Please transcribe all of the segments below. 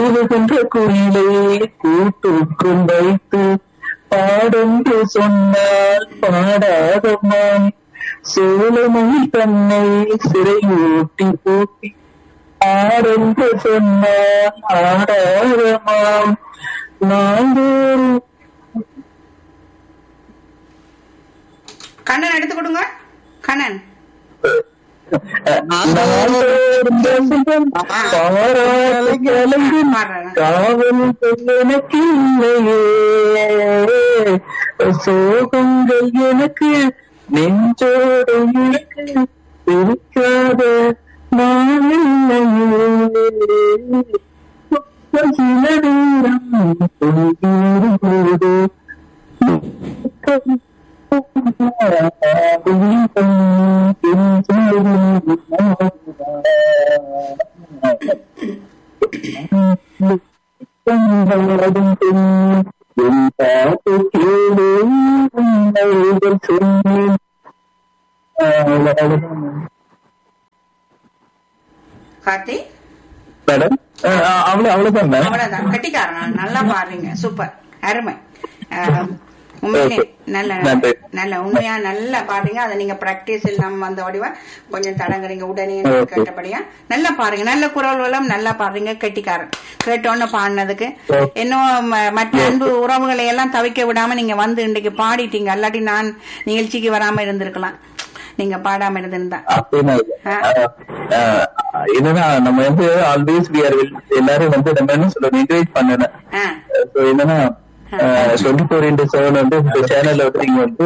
கூறுகின்ற குயிலை கூட்டுக்குள் வைத்து பாடென்று சொன்னால் பாடாதம்மான் சோழமணி தன்னை சிறையூட்டி பூட்டி ஆடென்று சொன்னால் ஆடாதமாம் நாள்தோறும் கண்ணன் எடுத்து கொடுங்க கண்ணன் நாள்தோறும் வசந்தம் பாராட்டு கலங்கும் பாடுறேன் காவல் எனக்கு இல்லையே சோகங்கள் எனக்கு நெஞ்சோடு எனக்கு இருக்காத நான் இல்லையே சில நேரம் பொங்கிடும் பொழுது கார்த்தி மேடம் அவ்வளவு அவ்வளவுதான் மேம் அவ்வளவுதான் கட்டிக்காரன் நல்லா பாடுறீங்க சூப்பர் அருமை அஹ், உண்மையிலே நல்ல நன்றி. நல்ல உண்மையா நல்லா பாடுறீங்க அதை நீங்க பிராக்டிஸ் இல்லாம வந்த வடிவா கொஞ்சம் தடங்குறீங்க உடனே Okay. கேட்டபடியா நல்லா பாடுறீங்க நல்ல குரல் வளம் நல்லா பாடுறீங்க கெட்டிக்காரன் கேட்டோன்னு பாடினதுக்கு Okay. இன்னும் ம- மற்ற அன்பு உறவுகளை எல்லாம் தவிக்க விடாம நீங்க வந்து இன்னைக்கு பாடிட்டீங்க அல்லாட்டி நான் நிகழ்ச்சிக்கு வராம இருந்திருக்கலாம் நீங்க பாடாம இருந்திருந்தா அப்படின்னா இல்ல. ஆ. ஆஹ், ஆஹ், என்னன்னா நம்ம வந்து ஆல்வேஸ் வி ஆர் எல்லாரும் வந்து நம்ம என்ன சொல்றது என்கரேஜ் பண்ணணும் ஆ, So, என்னன்னா டுவெண்ட்டி ஃபோர் இன்டூ செவன் வந்து இந்த சேனல்ல வந்து நீங்க வந்து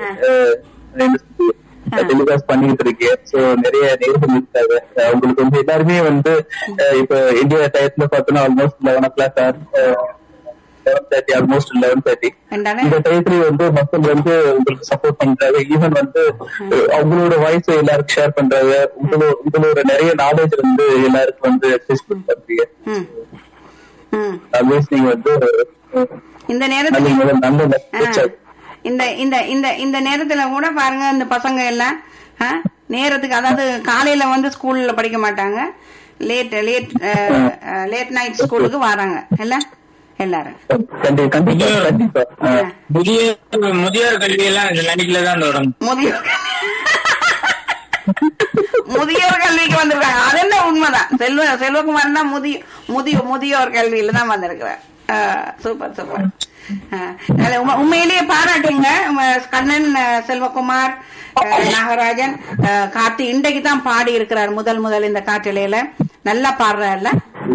டெலிகாஸ்ட் பண்ணிட்டு இருக்கீங்க சோ நிறைய நேர்கள் இருக்காங்க அஹ் உங்களுக்கு வந்து எல்லாருமே வந்து அஹ் இப்ப இந்தியா டயத்துல பார்த்தோன்னா almost eleven o'clock eleven thirty almost eleven thirty என்னடா? இந்த டயத்துல வந்து மக்கள் வந்து உங்களுக்கு சப்போர்ட் பண்றாங்க ஈவன் வந்து அஹ் அவங்களோட வாய்ஸ் எல்லாருக்கும் ஷேர் பண்றாங்க உங்களோட உங்களோட நிறைய நாலேஜ் வந்து எல்லாருக்கும் வந்து எக்ஸ்பிரஸ் பண்றீங்க ம் ம் ஆல்வேஸ் நீங்க வந்து இந்த நல்ல நேரத்துல நல்ல ஆ. நல்ல இந்த இந்த இந்த இந்த நேரத்துல கூட பாருங்க இந்த பசங்க எல்லாம் ஆ, நேரத்துக்கு அதாவது காலையில வந்து ஸ்கூல்ல படிக்க மாட்டாங்க லேட் லேட் லேட் நைட் ஸ்கூலுக்கு வராங்க இல்ல எல்லாரும் கண்டிப்பா கண்டிப்பா கண்டிப்பா ஆ. முதிய முதியோர் கல்வி எல்லாம் இந்த நடிக்கல தான் தொடங்கும் முதியோர் முதியோர் கல்விக்கு வந்திருக்காங்க அது என்ன உண்மைதான் செல்வ செல்வகுமார் தான் முதிய முதிய முதியோர் கல்வியில தான் வந்திருக்கிறார் சூப்பர் சூப்பர் நல்ல உண்மை- உண்மையிலேயே பாராட்டுங்க உங்க கண்ணன் அஹ், செல்வகுமார் அஹ், நாகராஜன் அஹ், கார்த்தி இன்றைக்கு தான் பாடி இருக்கிறார் முதல் முதல் இந்த காற்றிலையில நல்லா பாடுறாருல்ல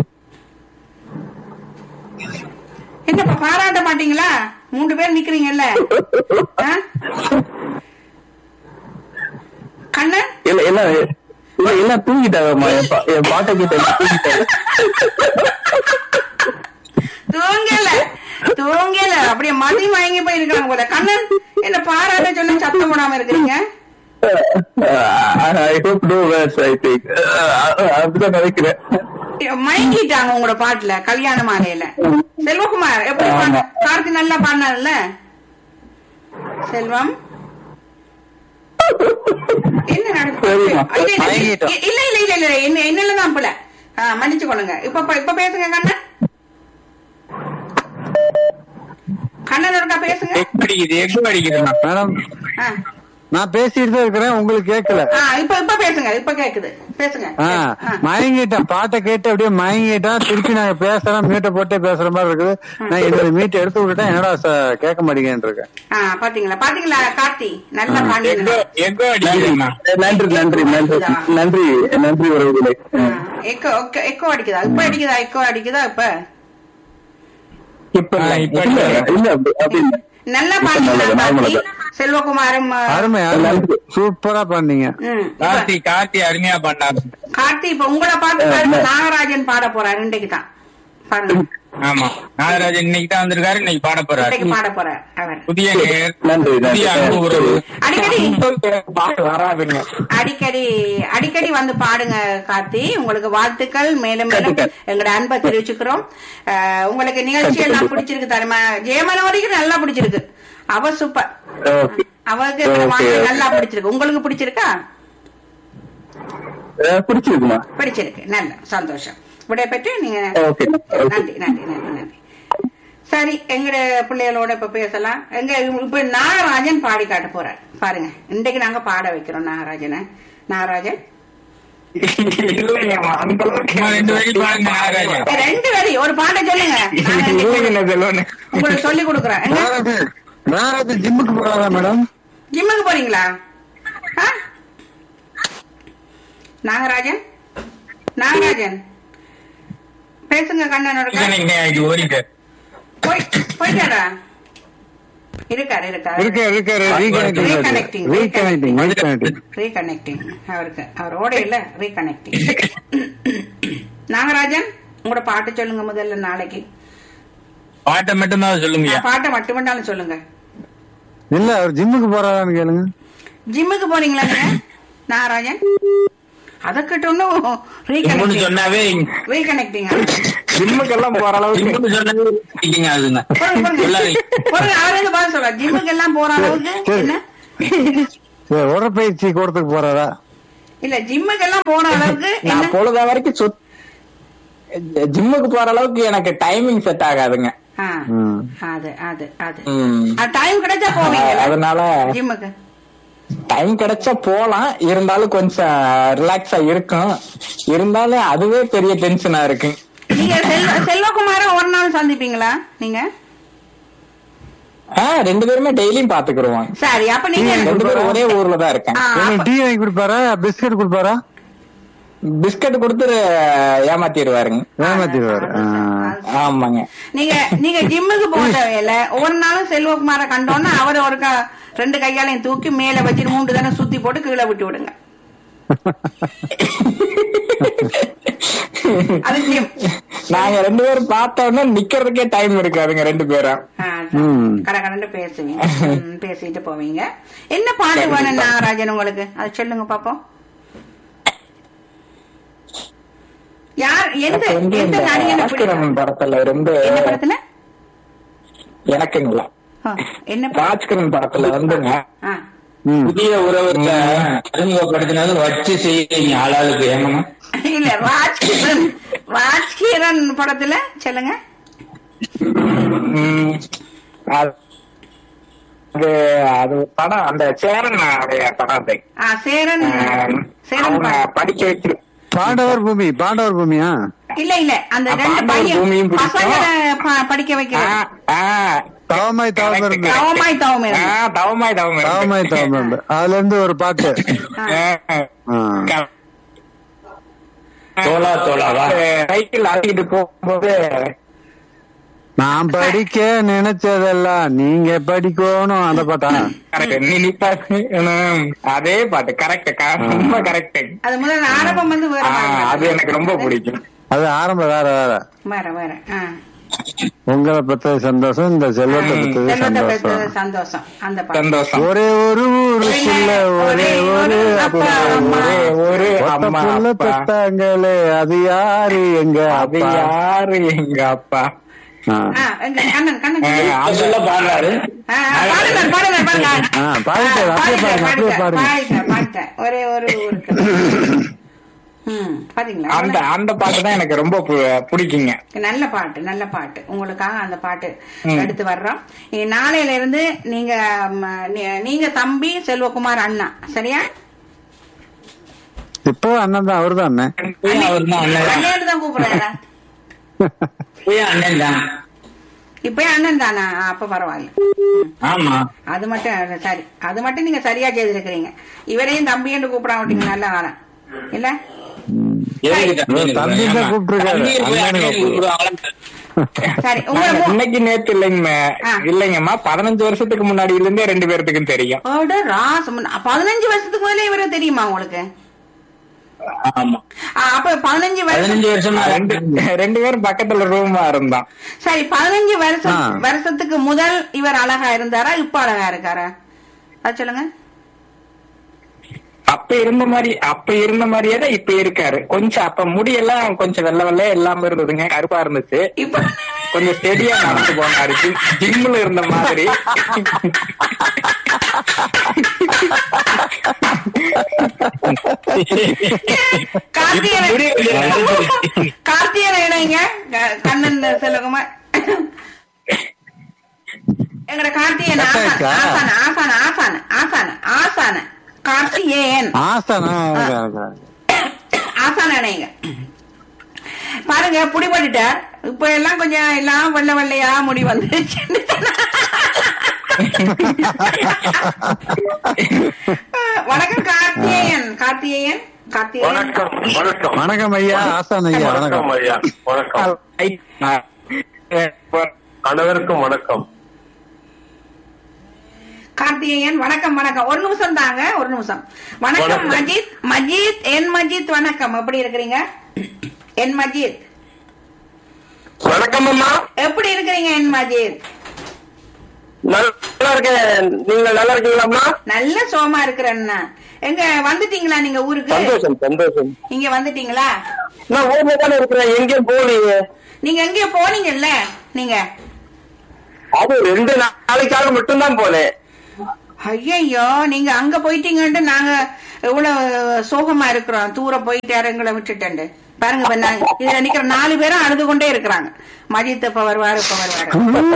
என்னப்பா பாராட்ட மாட்டீங்களா மூன்று பேர் நிக்கிறீங்கல்ல ஆ? கண்ணன் இல்ல எல்லாம் இல்ல எல்லாம் தூங்கிட்டாங்கம்மா என் பா- என் பாட்டை கிட்ட தூங்கிட்டாங்க தூங்கல தூங்கல அப்படியே மதி மயங்கி போய் இருக்காங்க போல கண்ணன் என்ன பாராட்ட சொன்ன சத்தம் போடாம இருக்கிறீங்க I hope no words I think அப்படிதான் நினைக்கிறேன் மயங்கிட்டாங்க உங்களோட பாட்டுல கல்யாண மாலையில செல்வகுமார் எப்படி பாடு கார்த்தி நல்லா பாடினார்ல செல்வம் என்ன நடக்குது? சரிம்மா. இல்ல, இல்ல, மயங்கிட்டோம். இல்ல இல்ல இல்ல இல்ல என்ன என்னல தான் பிள்ளை ஆ, மன்னிச்சு கொள்ளுங்க இப்ப இப்ப- இப்ப பேசுங்க கண்ணன் கண்ணன் இருக்கா பேசுங்க எக் அடிக்குது எக் அடிக்குதுண்ணா மேடம் ஆ. நான் பேசிட்டு தான் இருக்கிறேன் உங்களுக்கு கேட்கல ஆ, இப்ப இப்ப பேசுங்க இப்ப கேக்குது பேசுங்க ஆ, ஆ. மயங்கிட்டேன் பாட்டை கேட்டு அப்படியே மயங்கிட்டேன் திருப்பி நாங்க பேசுறோம் மீட்டை போட்டே பேசுற மாதிரி இருக்குது நான் என்னோட மீட்டை எடுத்து விட்டுட்டேன் என்னடா ச- கேட்க மாட்டேங்கன்னு இருக்கேன் ஆ, பாத்தீங்களா பாத்தீங்களா கார்த்தி நல்லா எக்கோ பாண்டியன் எக்கோ அடிக்குதுண்ணா நன்றி நன்றி நன்றி நன்றி நன்றி உறவுகளே எக்கோ எக்கோ- எக்கோ அடிக்குதா இப்ப அடிக்குதா எக்கோ அடிக்குதா இப்ப இப்ப ஆ, இல்ல இப்ப இல்ல இல்ல. இல்ல அப்படி- அப்படி இல்ல நல்லா இப்ப பாண்டீங்களா நல்லது, கார்த்தி நார்மலா செல்வகுமாரும் ஆ, அருமை அருமை சூப்பரா பண்ணீங்க ம், இப்ப கார்த்தி கார்த்தி அருமையா பண்ணாரு கார்த்தி இப்ப உங்களோட பாட்டு பாருங்க நாகராஜன் பாட போறாரு இன்றைக்கு தான் பாருங்க ஆமா நாகராஜன் இன்னைக்கு தான் வந்திருக்காரு இன்னைக்கு பாட போறாரு இன்றைக்கு பாட போறார் அவர் புதிய நேர் நன்றி நன்றி புதிய அன்பு உறவு அடிக்கடி பாட்டு வராதுங்க அடிக்கடி அடிக்கடி வந்து பாடுங்க கார்த்தி உங்களுக்கு வாழ்த்துக்கள் மேலும் மேலும் எங்களோட அன்பை தெரிவிச்சுக்கிறோம் அஹ், உங்களுக்கு நிகழ்ச்சி எல்லாம் பிடிச்சிருக்கு தருமா ஜெயமனோரிக்கு நல்லா பிடிச்சிருக்கு அவ சூப்பர் ஓகே அவருக்கு எங்களோட Okay, வாழ்க்கை okay. நல்லா பிடிச்சிருக்கு உங்களுக்கு பிடிச்சிருக்கா பிடிச்சிருக்குமா பிடிச்சிருக்கு நல்ல சந்தோஷம் விடை பெற்று நீங்க ஓகே நன்றி நன்றி நன்றி நன்றி சரி எங்கட பிள்ளைகளோட இப்ப பேசலாம் எங்க இப்ப நாகராஜன் பாடி காட்ட போறார் பாருங்க இன்றைக்கு நாங்க பாட வைக்கிறோம் நாகராஜனை நாகராஜன் சும்மா ரெண்டு வரி பாருங்க நாகராஜன் ரெண்டு வரி ஒரு பாட்டை சொல்லுங்க நாங்க இன்னைக்கு உங்களுக்கு சொல்லி கொடுக்குறோம் எங்க நாராஜ் நாராஜ் ஜிம்முக்கு போறாரா மேடம் ஜிம்முக்கு போறீங்களா ஆ? நாகராஜன் நாகராஜன் பேசுங்க கண்ணனோட இன்னைக்கு ஓடிட்டு போய் போயிட்டாரா இருக்காரு இருக்காரு இருக்காரு இருக்காரு Reconnecting. Reconnecting reconnecting reconnecting reconnecting அவருக்கு அவரோட இல்ல ரீகனெக்டிங் நாகராஜன் உங்களோட பாட்டு சொல்லுங்க முதல்ல நாளைக்கு பாட்டை மட்டும் தான் சொல்லுங்க பாட்டை மட்டுமண்டாலும் சொல்லுங்க இல்ல அவர் ஜிம்முக்கு போறாரான்னு கேளுங்க ஜிம்முக்கு போறீங்களா நீங்க நாகராஜன் அதக்கிட்ட ஒன்னும் ஜிம்முன்னு ரீகனெக்டிங் சொன்னாவே ரீகனெக்டிங் ஜிம்முக்கெல்லாம் போற அளவுக்கு ஜிம்முன்னு சொன்னாவே இருக்கீங்க அதுங்க சொல்லாதீங்க. அவரே பதில் சொல்ற ஜிம்முக்கு எல்லாம் போற அளவுக்கு சரி. என்ன சரி, உடற்பயிற்சி கூடத்துக்கு போறாரா இல்ல ஜிம்முக்கு எல்லாம் போன அளவுக்கு என்ன நான் பொழுத வரைக்கும் சுத் ஜிம்முக்கு போற அளவுக்கு எனக்கு டைமிங் செட் ஆகாதுங்க ஆ, ம். அது அது அது ம். டைம் கிடைச்சா போவீங்க அதனால ஜிம்முக்கு டைம் கிடைச்சா போலாம் இருந்தாலும் கொஞ்சம் ரிலாக்ஸா இருக்கும் இருந்தாலும் அதுவே பெரிய டென்ஷனா இருக்கு நீங்க செல்வ செல்வகுமார ஒரு நாள் சந்திப்பீங்களா நீங்க ஆஹ் ரெண்டு பேருமே டெய்லியும் பாத்துக்கிடுவோம் சரி அப்ப நீங்க ரெண்டு பேரும் ஒரே ஊர்ல தான் இருக்கேன் ஆ, என்ன அப்ப- டீ வாங்கி கொடுப்பாரா பிஸ்கட் கொடுப்பாரா பிஸ்கட் கொடுத்து ஏமாத்திடுவாருங்க ஏமாத்திடுவாரு ஆ. ஆமாங்க நீங்க நீங்க ஜிம்முக்கு போக தேவையில்ல ஒரு நாளும் செல்வகுமார கண்டோன்னா அவரை ஒரு க- ரெண்டு கையாலையும் தூக்கி மேல வச்சு மூன்று தானே சுத்தி போட்டு கீழே விட்டு விடுங்க அது ஜிம் நாங்க ரெண்டு பேரும் பார்த்தோம்னா நிக்கிறதுக்கே டைம் இருக்காதுங்க ரெண்டு பேரும் ம். கடை கடந்து பேசுவீங்க ம், பேசிட்டு போவீங்க என்ன பாட்டு வேணும் நாகராஜன் உங்களுக்கு அது சொல்லுங்க பாப்போம் யார் எந்த எனக்கு வந்து எந்த இந்த நடிகனை பிடிக்கும் ராஜ்கிரண் படத்துல இருந்து என்ன படத்துல எனக்குங்களா ஆ, என்ன படம் ராஜ்கிரண் படத்துல வந்துங்க ஆ, ம். புதிய உறவுல அறிமுகப்படுத்தினது வச்சு செய்யறீங்க ஆளாளுக்கு ஏமா இல்ல ராஜ்கிரண் ராஜ்கிரண் படத்துல சொல்லுங்க ம், அது அது அது ஒரு படம் அந்த சேரன் உடைய படம் அது ஆ சேரன் ஆஹ், சேரன் அவங்க படம். படிக்க வச்சு பாண்டவர் பூமி பாண்டவர் பூமியா இல்ல இல்ல அந்த அப்ப ரெண்டு ஆண்டவர் பையன் பூமியும் பிடிக்கும். பசங்களை ப- படிக்க ஆ, வைக்கிறது ஆ, தவமாய் தவம் இருந்து தவமாய் தவம் ஆ, இருந்து. தவமாய் தவம் இருந்து. தவமாய் தவம் இருந்து அதுல இருந்து ஒரு பாட்டு ஆ, ஆ. தோலா தோலாவா சைக்கிள் ஆட்டிட்டு போகும்போது நான் படிக்க நினைச்சதெல்லாம் நீங்க படிக்கணும் அந்த பாட்டா correct. நீ நிப்பாட்டு. ம், அதே பாட்டு கரெக்ட் ரொம்ப கரெக்ட் அது முதல்ல ஆரம்பம் வந்து வேற மாதிரி அது எனக்கு ரொம்ப பிடிக்கும் அது ஆரம்பம் வேற வேற வேற வேற ஆ. உங்களை பத்தது சந்தோஷம் இந்த செல்வத்தை பத்தது செல்வத்தை பெற்றது சந்தோஷம் சந்தோஷம் அந்த பாட்டு சந்தோஷம் ஒரே ஒரு ஊருக்குள்ள ஒரே ஒரு அப்பா, அம்மா. ஒரே ஒரு அம்மா புள்ள அப்பா. பெத்தாங்களே அது யாரு எங்க அது அப்பா யாரு எங்க அப்பா ஆ. ஆ, எங்க கண்ணன் கண்ணன் ஆ, சொல்லு. அது சொல்ல பாடுறாரு ஆ, ஆ, பாடுங்க, பாடுங்க, பாடுங்க. ஆ, பாடிட்டாரு, ஆ, அப்படியே பாருங்க, அப்படியே பாடிட்டேன், பாருங்க. பாடிட்டேன், பாடிட்டேன். ஒரே ஒரு ஊருக்கு ம், பாத்தீங்களா அந்த அந்த பாட்டு தான் எனக்கு ரொம்ப பு- பிடிக்குங்க நல்ல பாட்டு நல்ல பாட்டு உங்களுக்காக அந்த பாட்டு எடுத்து வர்றோம் இனி நாளையில இருந்து நீங்க ம, நீ- நீங்க தம்பி செல்வகுமார் அண்ணா சரியா இப்போ அண்ணன் தான் அவர்தான் அண்ணன் அவர் தான் அண்ணன் அண்ணன் தான் கூப்பிடுறா இப்பயும் அண்ணன் தான் இப்பயே அண்ணன் தானா ஆ, அப்ப பரவாயில்ல ஆமா அது மட்டும் சரி அது மட்டும் நீங்க சரியா செய்திருக்கிறீங்க இவரையும் தம்பி என்று கூப்பிட மாட்டீங்க நல்ல காலம் இல்ல எதுக்கு தம்பி தம்பி தான் கூப்பிட்டிருக்காரு. தம்பி போய் அண்ணனை அண்ணன் கூப்பிடுவாங்களா? சரி உங்களை மூ- இன்னைக்கு நேத்து இல்லைங்க ஆ. இல்லைங்கம்மா பதினஞ்சு வருஷத்துக்கு முன்னாடி இருந்தே ரெண்டு பேர்த்துக்கும் தெரியும் அட ராசம். பதினஞ்சு வருஷத்துக்கு முதல்ல இவரை தெரியுமா உங்களுக்கு ஆமா ஆ, அப்ப பதினஞ்சு வருஷம் பதினஞ்சு வருஷமா ரெண்டு ரெண்டு பேரும் பக்கத்துல ரூமா இருந்தான் சரி பதினஞ்சு வருஷம் ஆ. வருஷத்துக்கு முதல் இவர் அழகா இருந்தாரா இப்ப அழகா இருக்காரா அது சொல்லுங்க அப்ப இருந்த மாதிரி அப்ப இருந்த மாதிரியே தான் இப்ப இருக்காரு கொஞ்சம் அப்ப முடியெல்லாம் கொஞ்சம் வெள்ளை வெள்ளையா இல்லாம இருந்ததுங்க கருப்பா இருந்துச்சு இப்ப கொஞ்சம் ஸ்டெடியா நடந்து போனாரு ஜிம்- ஜிம்ல இருந்த மாதிரி கார்த்திகேயன் கார்த்திகேயன் இணைங்க க- கண்ணன் செல்வகுமார் எங்கட கார்த்திகேயன் ஆசான் கரெக்டா? ஆசான் ஆசான் ஆசான் ஆசான் ஆசான் கார்த்திகேயன் ஆசானா ஆசான் இணைங்க பாருங்க புடிபட்டுட்டார் இப்ப எல்லாம் கொஞ்சம் எல்லாம் வெள்ளை வெள்ளையா முடி வந்துருச்சு வணக்கம் கார்த்திகேயன் கார்த்திகேயன் கார்த்திகேயன் வணக்கம் வணக்கம் வணக்கம் ஐயா ஆசான் ஐயா வணக்கம் வணக்கம் ஐயா வணக்கம் அனைவருக்கும் வணக்கம் கார்த்திகேயன் வணக்கம் வணக்கம் ஒரு நிமிஷம் தாங்க ஒரு நிமிஷம் வணக்கம் வணக்கம். மஜித் மஜித் என் மஜித் வணக்கம் எப்படி இருக்கிறீங்க என் மஜித் வணக்கம் அம்மா எப்படி இருக்கிறீங்க என் மஜித் நல்லா இருக்கேன் நீங்க நல்லா இருக்கீங்களாம்மா நல்ல சோமா இருக்கிறேன்னா எங்க வந்துட்டீங்களா நீங்க ஊருக்கு சந்தோஷம் சந்தோஷம் இங்க வந்துட்டீங்களா நான் ஊர்ல தானே இருக்கிறேன் எங்கேயும் போகலீங்க நீங்க எங்கேயோ போனீங்கல்ல நீங்க அது ரெண்டு நாளைக்காக மட்டும்தான் போனேன் ஐயையோ நீங்க அங்க போயிட்டீங்கன்ட்டு நாங்க எவ்வளவு சோகமா இருக்கிறோம் தூர போயிட்டாரு எங்களை விட்டுட்டு பாருங்க இப்ப நான் இதுல நிக்கிற நாலு பேரும் அழுது கொண்டே இருக்கிறாங்க மஜித் இப்ப வருவாரு இப்ப வருவாரு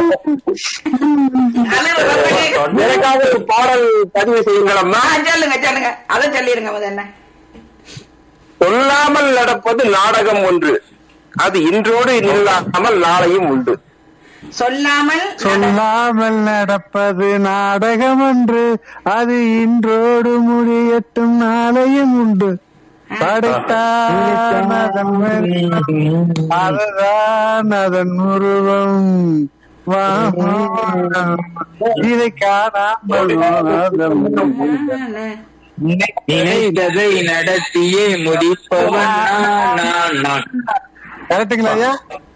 அழுது கொண்டே இருக்கு. எனக்காக ஒரு பாடல் பதிவு செய்யுங்களம்மா ஆ, சொல்லுங்க சொல்லுங்க அதை சொல்லிருங்க முதல்ல சொல்லாமல் நடப்பது நாடகம் ஒன்று அது இன்றோடு இல்லாமல் நாளையும் உண்டு சொல்லாமல் சொல்லாமல் நடப்பது நாடகம் ஒன்று அது இன்றோடு முடியட்டும் நாளையும் உண்டு படைத்தான் அதன் மேல் அதுதான் அதன் உருவம் வாமோனம். இதை காணாமல் அதன் நினைத்ததை நடத்தியே முடிப்பவன் நான், நான் நான் கரெக்டுங்களா ஐயா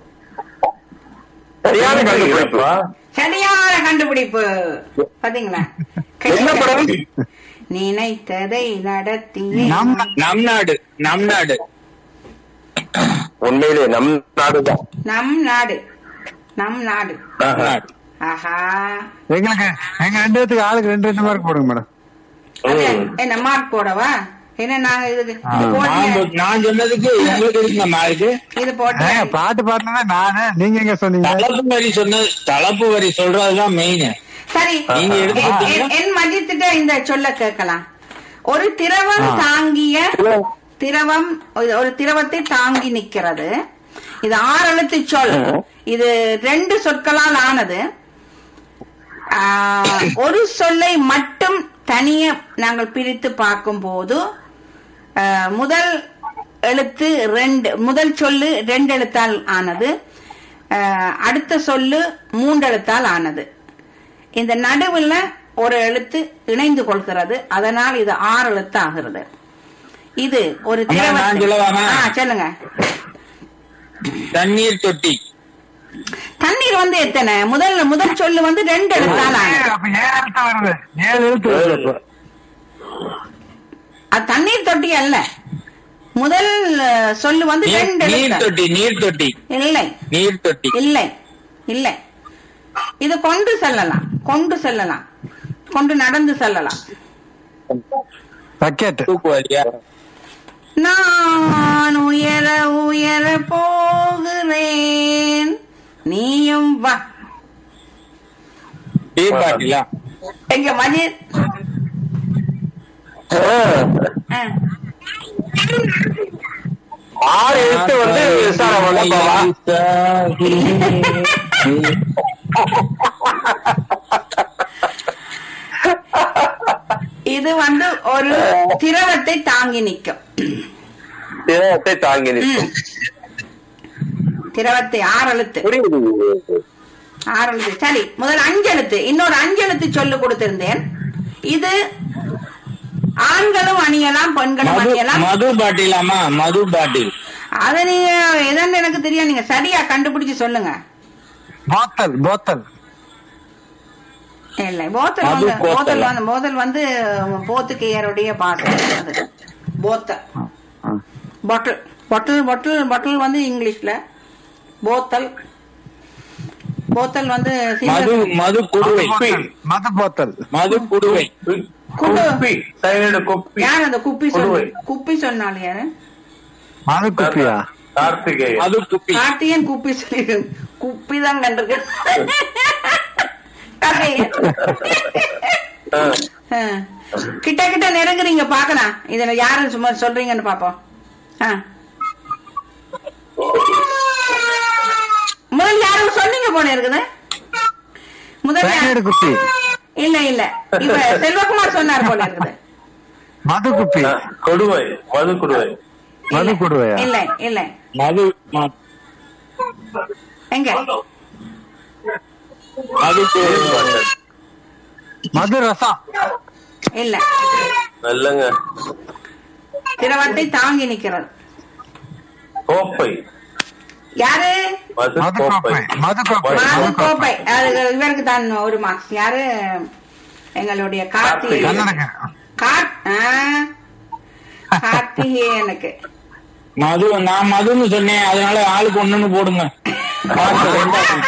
சரியான கண்டுபிடிப்பு சரியான கண்டுபிடிப்பு பாத்தீங்களா என்ன படம் நினைத்ததை நடத்தி நம் நம் நாடு நம் நாடு உண்மையிலே நம் நாடுதான் நம் நாடு நம் நாடு நம் நாடு ஆஹா எங்களுக்கு எங்க ரெண்டு பேத்துக்கு ஆளுக்கு ரெண்டு ரெண்டு மார்க் போடுங்க மேடம் அது ம். என்ன மார்க் போடவா என்ன நாங்க இதுக்கு இது நான் போட்டு போ- நான் சொன்னதுக்கு உங்களுக்கு இருக்குங்க மார்க்கு இது போட்டு ஏங்க, பாட்டு பாடினதா நானு நீங்க எங்க சொன்னீங்க தலைப்பு வரி சொன்னது தலைப்பு வரி சொல்றதுதான் மெயின் சரி நீங்க எடுத்துக்கிட்டீங்க. என்- என் மதித்துட்ட இந்த சொல்ல கேட்கலாம் ஒரு திரவம் தாங்கிய திரவம் ஒரு- ஒரு திரவத்தை தாங்கி நிக்கிறது இது ஆறு எழுத்து சொல் இது ரெண்டு சொற்களால் ஆனது ஆ, ஒரு சொல்லை மட்டும் தனியே நாங்கள் பிரித்து பார்க்கும் போது ஆ, முதல் எழுத்து ரெண்டு முதல் சொல்லு ரெண்டு எழுத்தால் ஆனது ஆ, அடுத்த சொல்லு மூன்று எழுத்தால் ஆனது இந்த நடுவுல ஒரு எழுத்து இணைந்து கொள்கிறது அதனால் இது ஆறு எழுத்து ஆகிறது இது ஒரு அம்மா, நான் திரவத்தை- சொல்லவாமா? ஆ, சொல்லுங்க தண்ணீர் தொட்டி தண்ணீர் வந்து எத்தனை முதல் முதல் சொல்லு வந்து ரெண்டு எழுத்தால் ஆனது அப்ப ஏழு எழுத்து வருது ஏழு எழுத்து வருது அது தண்ணீர் தொட்டி அல்ல முதல் அஹ், சொல்லு வந்து நீர் ரெண்டு நீர் எழுத்து தொட்டி நீர் தொட்டி இல்லை நீர் தொட்டி இல்லை இல்லை இது கொண்டு செல்லலாம் கொண்டு செல்லலாம் கொண்டு நடந்து செல்லலாம் பக்கெட் தூக்குவாரியா நான் உயர உயர போகிறேன் நீயும் வா பீர் பாட்டிலா எங்க மஜித் ஆ. ஆறு எழுத்து வந்து விசாரம் பண்ணப்பவா இது வந்து ஒரு திரவத்தை தாங்கி நிற்கும் திரவத்தை தாங்கி நிற்கும் திரவத்தை ஆறு எழுத்து புரியுது ஆறு எழுத்து சரி முதல் அஞ்சு எழுத்து இன்னொரு அஞ்சு எழுத்து சொல்லு கொடுத்திருந்தேன் இது ஆண்களும் அணியலாம் பெண்களும் மது அணியலாம் மது பாட்டிலாமா மது பாட்டில் அத நீங்க எதன்னு எனக்கு தெரியும் நீங்க சரியா கண்டுபிடிச்சு சொல்லுங்க போத்தல் போத்தல் இல்ல போத்தல் அது வந்து போத்தல். போத்தல் வந்து போத்தல் வந்து போத்துக்கையருடைய பாட்டு அது போத்தல் பாட்டில் பாட்டில் பாட்டில் பாட்டில் வந்து இங்கிலீஷ்ல போத்தல் போத்தல் வந்து மது சிங்கள- மது குடுவை மது போத்தல் மது குடுவை குண்டு குப்பி சைடு குப்பி யார் அந்த குப்பி சொன்ன குடுவை. குப்பி சொன்னாள் யாரு மது குப்பியா கார்த்திகேயன் அது குப்பி கார்த்தியன் குப்பி சொல்லி குப்பி தான் கண்டிருக்கு கார்த்திகேயன். ஆ. ஆ. கிட்ட கிட்ட நெருங்குறீங்க பாக்கலாம் இதுல யாரு சும்மா சொல்றீங்கன்னு பாப்போம் ஆ. முதல்ல யாரும் சொன்னீங்க போல இருக்குது முதல்ல சைனடு குப்பி இல்ல இல்ல இப்ப செல்வகுமார் சொன்னார் போல இருக்குது மது குப்பி ஆ, கொடுவை மது கொடுவை மது கொடுவையா இல்ல இல்ல மது ம- எங்க மதுக்கு மது ரசம் இல்ல நல்லங்க திரவத்தை தாங்கி நிக்கிறது கோப்பை யாரு மது மது கோப்பை கோப்பை மது கோப்பை மாது மது கோப்பை அது இவருக்கு தான் ஒரு மார்க்ஸ் யாரு எங்களுடைய கார்த்திகை கண்ணனுக்கு கார் ஆ, கார்த்திகேயனுக்கு மது நான் மதுன்னு சொன்னேன் அதனால ஆளுக்கு ஒண்ணுன்னு போடுங்க பார்த்து ரெண்டா போடுங்க.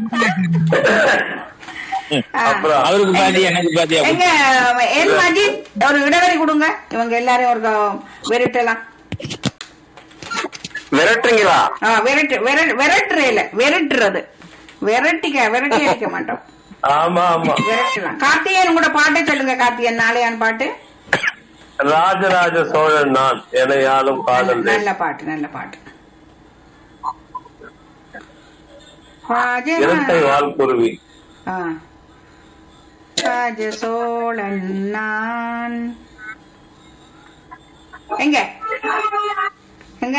ஆ. அப்புறம் அவருக்கு பாதி எனக்கு பாதி அப்படி. எங்க என் மஜித் ஒரு இடைவெளி கொடுங்க இவங்க எல்லாரையும் ஒரு க- விரட்டலாம் விரட்டுறீங்களா ஆ, விரட்டு விரட்டு விரட்டுற இல்ல விரட்டுறது விரட்டிக்க விரட்டி அடிக்க மாட்டோம் ஆமா ஆமா விரட்டலாம் கார்த்திகேயன் கூட பாட்டே சொல்லுங்க கார்த்திகேயன் நாளையான் பாட்டு ராஜராஜ சோழன் நான் எனையாலும் காதல் தேசம். நல்ல பாட்டு நல்ல பாட்டு இரட்டை ராஜ வால் குருவி ஆ. ராஜ சோழன் நான் எங்க எங்க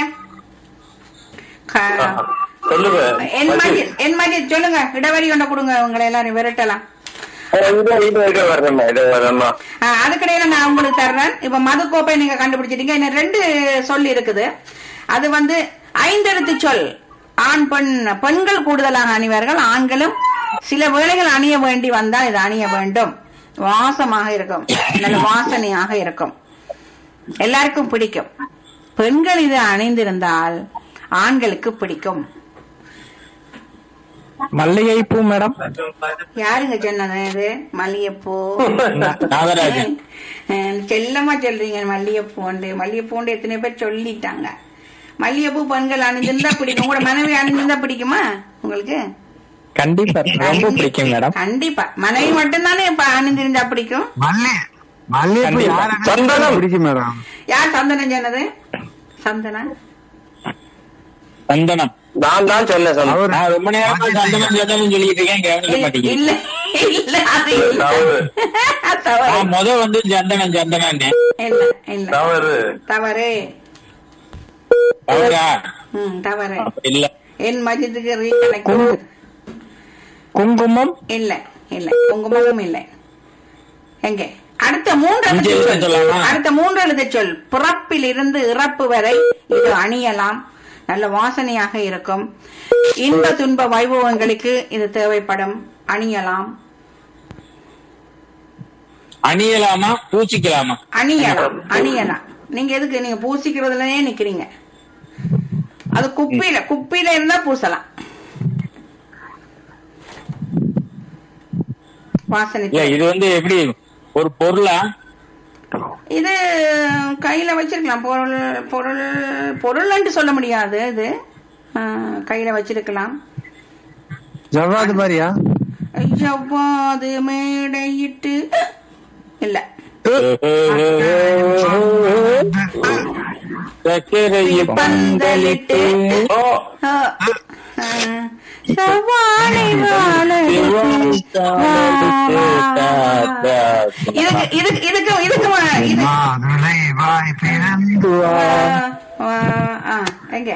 க- சொல்லுங்க என் மஜித் என் மஜித் சொல்லுங்க இடைவெளி கொண்ட கொடுங்க உங்களை எல்லாரும் விரட்டலாம் இது இது இது வரணுமா இது வரணுமா ஆ, அதுக்கிடையில நான் உங்களுக்கு தர்றேன் இப்ப மதுக்கோப்பை நீங்க கண்டுபிடிச்சிட்டீங்க இன்னும் ரெண்டு சொல் இருக்குது அது வந்து ஐந்தெழுத்து சொல் ஆண் பெண் பெண்கள் கூடுதலாக அணிவார்கள் ஆண்களும் சில வேளைகள் அணிய வேண்டி வந்தால் இது அணிய வேண்டும் வாசமாக இருக்கும் நல்ல வாசனையாக இருக்கும் எல்லாருக்கும் பிடிக்கும் பெண்கள் இது அணிந்திருந்தால் ஆண்களுக்கு பிடிக்கும் மல்லிகை பூ மேடம் யாருங்க சொன்னது இது மல்லிகைப்பூ நாகராஜன் அஹ் செல்லமா சொல்றீங்க மல்லிகைப்பூண்டு மல்லிகைப்பூண்டு எத்தனை பேர் சொல்லிட்டாங்க மல்லிகைப்பூ பெண்கள் அணிஞ்சிருந்தா பிடிக்கும் உங்களோட மனைவி அணிஞ்சிருந்தா பிடிக்குமா உங்களுக்கு கண்டிப்பா ரொம்ப பிடிக்கும் மேடம் கண்டிப்பா மனைவி மட்டும்தானே இப்ப அணிஞ்சிருந்தா பிடிக்கும் மல்லி மல்லிகைப்பூ யாருக்கு சந்தனம். பிடிக்கும் மேடம் யார் சந்தனம் சொன்னது சந்தனா சந்தனம் நான் தான் சொன்னேன் சொன்னேன் அவர் நான் ரொம்ப நேரமா சந்தனம் சந்தனம் சொல்லிட்டு இருக்கேன் கவனிக்க இல்ல மாட்டேங்குது இல்ல இல்ல அது இல்ல தவறு. தவறு நான் முத வந்து சந்தனம் சந்தனம் இல்ல இல்ல தவறு தவறு அவரா ம் தவறு அப்படி இல்ல என் மஜித்துக்கு ரீகனெக்ட் குங்குமம் இல்ல இல்ல குங்குமமும் இல்ல எங்க அடுத்த மூன்று இங்கே எழுத்து எழுத சொல் சொல்லலாமா? அடுத்த மூன்று எழுத்து சொல் பிறப்பில் இருந்து இறப்பு வரை இது அணியலாம் நல்ல வாசனையாக இருக்கும் இன்ப துன்ப வைபவங்களுக்கு இது தேவைப்படும் அணியலாம் அணியலாமா பூச்சிக்கலாமா அணியலாம் அணியலாம் நீங்க எதுக்கு நீங்க பூசிக்கிறதுலயே நிக்கிறீங்க அது குப்பியில குப்பியில இருந்தா பூசலாம் வாசனை இல்ல இது வந்து எப்படி ஒரு பொருளா இது கையில வச்சிருக்கலாம் பொருள் பொருள் பொருள்ன்ட்டு சொல்ல முடியாது இது ஆ, கையில வச்சிருக்கலாம் ஜவ்வாது மாதிரியா எவ்வாது மேடையிட்டு இல்ல சர்க்கரையை பந்தலிட்டு ஓ ஆ, ஆ, செவ்வாழை வாழை இதுக்கு இதுக்கு இதுக்கு இதுக்கு வா- இது மாதுளை வாய் பிறந்து வா. ஆ, ஆ, எங்க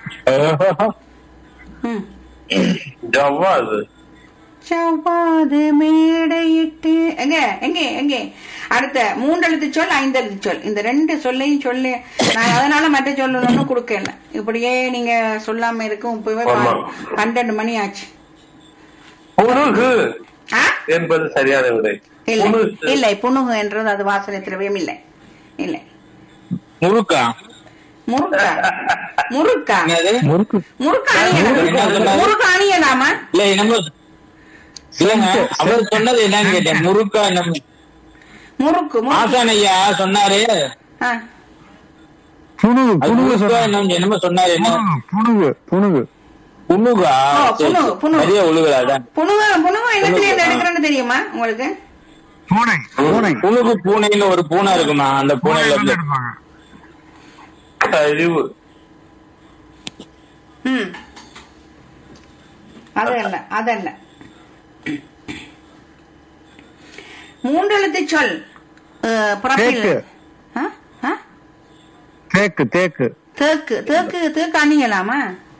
ம் ஜவ்வாது செவ்வாது மேடையிட்டு எங்க எங்க எங்க அடுத்த மூன்றெழுத்து சொல் ஐந்தெழுத்து சொல் இந்த ரெண்டு சொல்லையும் சொல்லி நான் அதனால மற்ற சொல்லணும்னு கொடுக்கல இப்படியே நீங்க சொல்லாம இருக்கும் இப்பவே ஆமா. பன்னெண்டு மணி ஆச்சு புனுகு ஆ? என்பது சரியான விடை இல்லை புனுகு. இல்லை புணுகு என்றது அது வாசனை திரவியம் இல்லை இல்லை முறுக்கா முறுக்கா முறுக்கா என்னது முறுக்கு முறுக்கு என்ன அணியலாம் சொன்னாரு? முறுக்கு அணியலாமா இல்ல என்னமோ இல்லங்க அவர் சொன்னது என்னன்னு கேட்டேன் முறுக்கா நம்ம முறுக்கு முறுக்கு ஆசான் ஐயா சொன்னாரு ஆ, புணுகு அது புணுகு முழுக்க சொன்னாங்க. என்னமோ- என்னமோ சொன்னாரு என்ன புணுகு புணுகு புண்ணுகா ஓ, புணுகு, புணுகு. நிறைய உழுகுல அதான் புணுகு புணுகு என்னத்துல இருந்து எடுக்கிறேன்னு தெரியுமா உங்களுக்கு பூனை பூனை புணுகு பூனைன்னு ஒரு பூனை இருக்குமா அந்த பூனையில இருந்து எடுப்பாங்க அறிவு ம் அதல்ல அதல்ல மூன்றெழுத்து சொல் அஹ், பிறப்பில் தேக்கு. ஆ? ஆ? தேக்கு தேக்கு தேக்கு தேக்கு தேக்கு அணியலாமா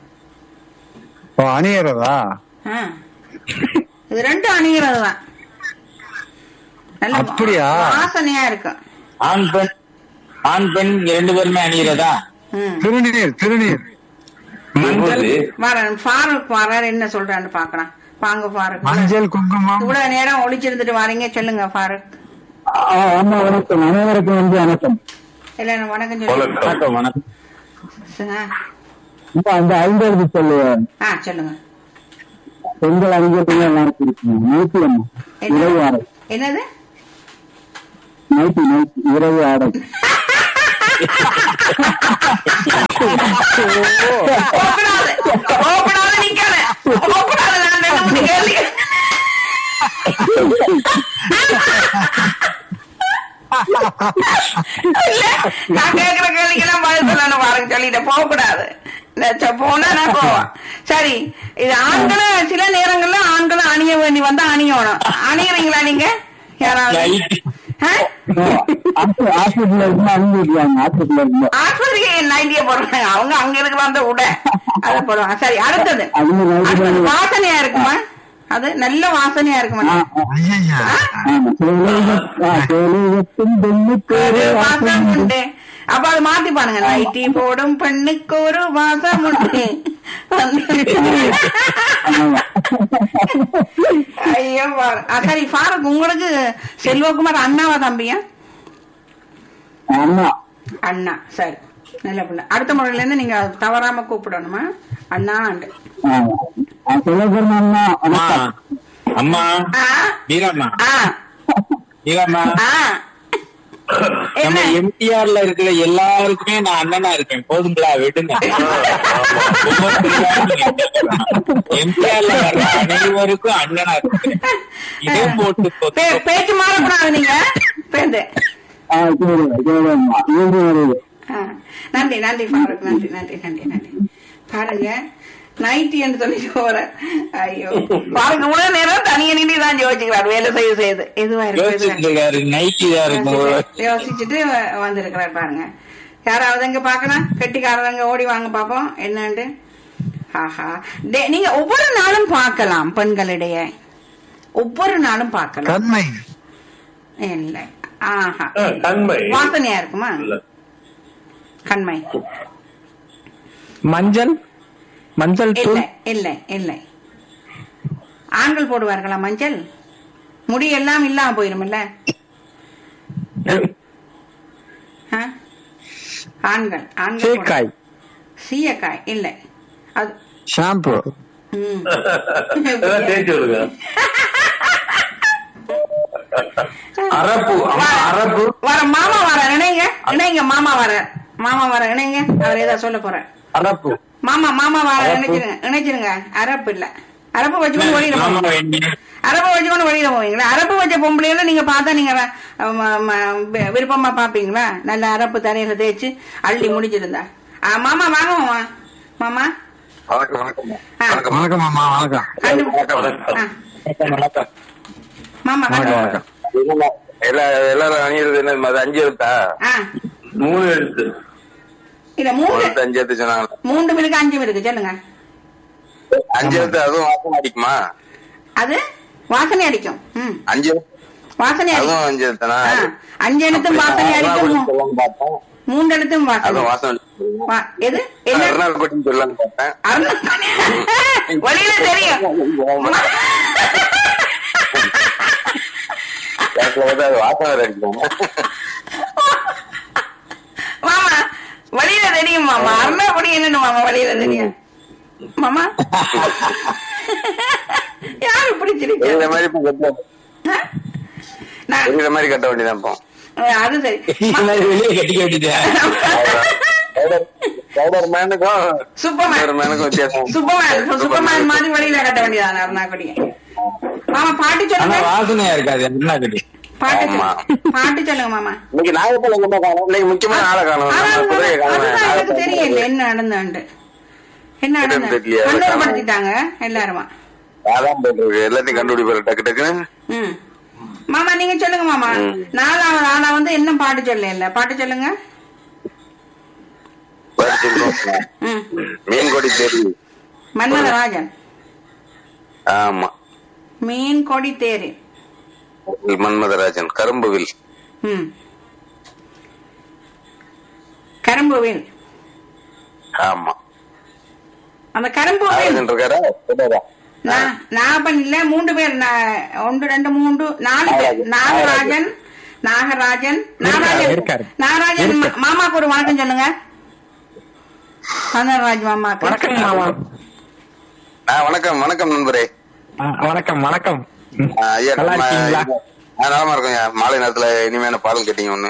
ஓ அணியறதா ஆ. இது ரெண்டும் அணிகிறது தான் நல்ல அப்படியா? வாசனையா இருக்கும் ஆண் பெண் ஆண் பெண் ரெண்டு பேருமே அணிகிறதா ம். திருநீர் திருநீர் மஞ்சள் வரேன் ஃபாரூக் வராரு என்ன சொல்றான்னு பாக்கலாம் வாங்க ஃபாரூக் மஞ்சள் குங்குமம் இவ்வளவு நேரம் ஒளிச்சிருந்துட்டு வரீங்க சொல்லுங்க ஃபாரூக் ஆமா வணக்கம் அனைவருக்கும் வந்து வணக்கம் இல்ல வணக்கம் சொல்லுங்க வணக்கம் வணக்கம் ஆ. இப்ப அந்த ஐந்தாவது சொல்லுவேன் ஆ சொல்லுங்க பெண்கள் அறிஞர்கள் எல்லாருக்கும் இருக்குங்க நைட்டி அம்மா இரவு ஆடை என்னது நைட்டி நைட்டி இரவு ஆடை ஓப்பனாது ஓப்பனாது நிக்காத ஓப்பனாது நான் ரெண்டு மூணு கேள்வி இல்ல நான் கேக்குற கேள்விக்கெல்லாம் பதில் சொல்லணும் பாருங்க சொல்லிட்டேன் போகக்கூடாது இந்த ச- போனா நான் போவேன் சரி இது ஆண்களும் சில நேரங்கள்ல ஆண்களும் அணிய வேண்டி வந்தா அணியணும் அணியறீங்களா நீங்க யாராவது ஆ? ஆஸ்பத்திரியில இருந்து அனுப்பிடுவாங்க ஆஸ்பத்திரியில இருந்து ஆஸ்பத்திரிக்கு நைட்டிய போடுறாங்க அவங்க அங்க இருக்கிற அந்த உடை அதை போடுவாங்க சரி அடுத்தது அதுல நைட்டி அடுத்தது வாசனையா இருக்குமா அது நல்ல வாசனையா இருக்குமா ஒரு வாசம் உண்டு அப்ப அது மாத்தி பாருங்க நைட்டி போடும் பெண்ணுக்கு ஒரு வாசம் உண்டு ஐயோ பாரு. ஆ, சரி ஃபாரூக் உங்களுக்கு செல்வகுமார் அண்ணாவா தம்பியா ஆமா அண்ணா சரி நல்ல பிள்ளை அடுத்த முறையில இருந்து நீங்க தவறாம கூப்பிடணுமா அண்ணா ஆண்டு சொல்லப்போனா அம்மா அம்மா ஆ வீரம்மா ஆ வீரம்மா ஆ நம்ம என்ன எம்டிஆர்ல இருக்கிற எல்லாருக்குமே நான் அண்ணனா இருக்கேன் போதுங்களா விடுங்க எம்டிஆர்ல வர்ற அனைவருக்கும் அண்ணனா இருக்கேன் இதே போட்டு கொத்து- பே- பேச்சு மாறக்கூடாது நீங்க பேருந்து ஆ, நன்றி நன்றி பாருங்க நன்றி நன்றி நன்றி நன்றி பாருங்க நைட்டி என்று சொல்லிட்டு போறேன் ஐயோ பாருங்க இவ்வளவு நேரம் தனிய நின்று தான் யோசிக்கிறார் வேலை செய்ய செய்து எதுவா இருக்கு எதுவா யோசிச்சுட்டு இருக்கு. இருக்காரு நைட்டி தான் இருக்கும் யோசிச்சுட்டு வ- வந்திருக்கிறார் பாருங்க யாராவது இங்க பாக்கலாம் கெட்டிக்காரங்க ஓடி வாங்க பாப்போம் என்னண்டு ஆஹா டே- நீங்க ஒவ்வொரு நாளும் பார்க்கலாம் பெண்களிடையே ஒவ்வொரு நாளும் பார்க்கலாம் கண்மை இல்ல ஆஹா தன்மை வாசனையா இருக்குமா கண்மை மஞ்சள் மஞ்சள் இல்லை இல்லை இல்லை ஆண்கள் போடுவார்களா மஞ்சள் முடி எல்லாம் இல்லாம போயிருமில்ல ஆ? ஆண்கள் ஆண்கள் போடு- சீக்காய் சீயக்காய் இல்லை அது ஷாம்பு ம். தேய்ச்சி விடுங்க அரப்பு அம்மா, அரப்பு வர மாமா வர இணைங்க இணைங்க மாமா வர மாமா வர இணைங்க அவர் ஏதோ சொல்ல போறார் அரப்பு மாமா மாமா வர இணைச்சிருங்க இணைச்சிருங்க அரப்பு இல்ல அரப்பு வச்சுக்கொண்டு வெளியில ஆமா போங்க வேண்டி அரப்பு வச்சுக்கொண்டு வெளியில போவீங்களா அரப்பு வச்ச பொம்பளையில நீங்க பார்த்தா நீங்க அஹ், ம- ம- வி- விருப்பமா பாப்பீங்களா நல்ல அரப்பு தரையில தேய்ச்சு அள்ளி முடிச்சிருந்தா ஆ, மாமா வாங்க மாமா மாமா வணக்கம் வணக்கம் ஆ, வணக்கம் அம்மா வணக்கம் கண்டு- வணக்கம், வணக்கம். ஆ, வணக்கம் மாமா வணக்கம் கண்டு- வணக்கம் எல்லா எல்லாரும் அணியிறது என்ன அது அஞ்சு எழுத்தா ஆ மூணு எழுத்து இல்ல மூணு மூணு எழுத்து அஞ்சு எழுத்து சொன்னாங்க மூன்று இருக்கு அஞ்சு இருக்கு சொல்லுங்க அஞ்சு எழுத்து அதுவும் வாசம் அடிக்குமா அது வாசனை அடிக்கும் ம் அஞ்சு எழுத்து வாசனை அடிக்கும் அதுவும் அஞ்சு எழுத்துனா ஆ, அஞ்சு எழுத்தும் வாசனை அடிக்கும் மூ- பார்த்தேன் மூன்று எழுத்தும் வாசனை அதுவும் வாசம் அடிக்கும். வா- எது என்ன அருணாள்பட்டின்னு சொல்லலாம்னு பார்த்தேன் அருண் வழியில தெரியும் எனக்கு வந்து அது வாசம் வேற அடிக்கும் மாமா வழியில தெரியும் மாமா அருணாபடி என்னன்னு மாமா வழியில தெரியும் மாமா யாரு இப்படி இந்த சிரிச்சது? மாதிரி இப்ப கொஞ்சம் ஆ? நான் புரியுற மாதிரி கட்ட வேண்டியதான் இப்போ அஹ், அது சரி இந்த மாதிரி வெளியே கட்டிக்க வேண்டியது பவுடர் மேனுக்கும் சூப்பர்மேன் பவுடர் மேனுக்கும் வித்தியாசம் சூப்பர்மேன் சூப்பர்மேன் மாதிரி வழியில கட்ட வேண்டியதான அருணாக்குடி மாமா பாட்டு ஆனா சொல்லுங்க வாசனையா இருக்காது என்ன கட்டி பாட்டு ஆமா. சொல்லுங்க பாட்டு சொல்லுங்க மாமா இன்னைக்கு நாகப்பழம் எங்க காணும் இன்னைக்கு முக்கியமான ஆளை காணும் ஆனா, நம்ம குதிரையை காணும் அதுதான் எனக்கு தெரியல என்ன நடந்தாண்டு என்ன நடந்து தெரியலையா? கண்டோரப்படுத்திட்டாங்க எல்லாருமா அதான் போட்டிருக்கு எல்லாத்தையும் கண்டுபிடிப்பாரு டக்கு டக்குன்னு ம் மாமா நீங்க சொல்லுங்க மாமா நாலாவது ஆனா வந்து என்ன பாட்டு சொல்ல இல்ல பாட்டு சொல்லுங்க படிச்சிருக்கோம். ம் மீன் கொடி தெரியும் மன்மதராஜன் ஆமா மீன் கொடி தேரு மன்மதராஜன் கரும்புவில் ம் கரும்புவில் ஆமா அந்த கரும்புவில் நாகராஜன் இருக்காரா சொல்லுடா. நான் நாகப்பன் இல்ல மூன்று பேர் நா- ஒன்று ரெண்டு மூன்று நாலு பேர் நாகராஜன் நாகராஜன் நாகராஜன் இருக்காரு. நாகராஜன் மா- மாமாக்கு ஒரு வணக்கம் சொல்லுங்க சந்தனராஜ் மாமாக்கு வணக்கம் மாமா ஆ, வணக்கம் வணக்கம் நண்பரே ஆ, வணக்கம் வணக்கம் ம். ஆ, ஐயா நல்லா நம்ம இருக்கீங்களா ஆ, நலமா இருக்கோம் ஐயா. மாலை நேரத்துல இனிமையான பாடல் கேட்டீங்க ஒண்ணு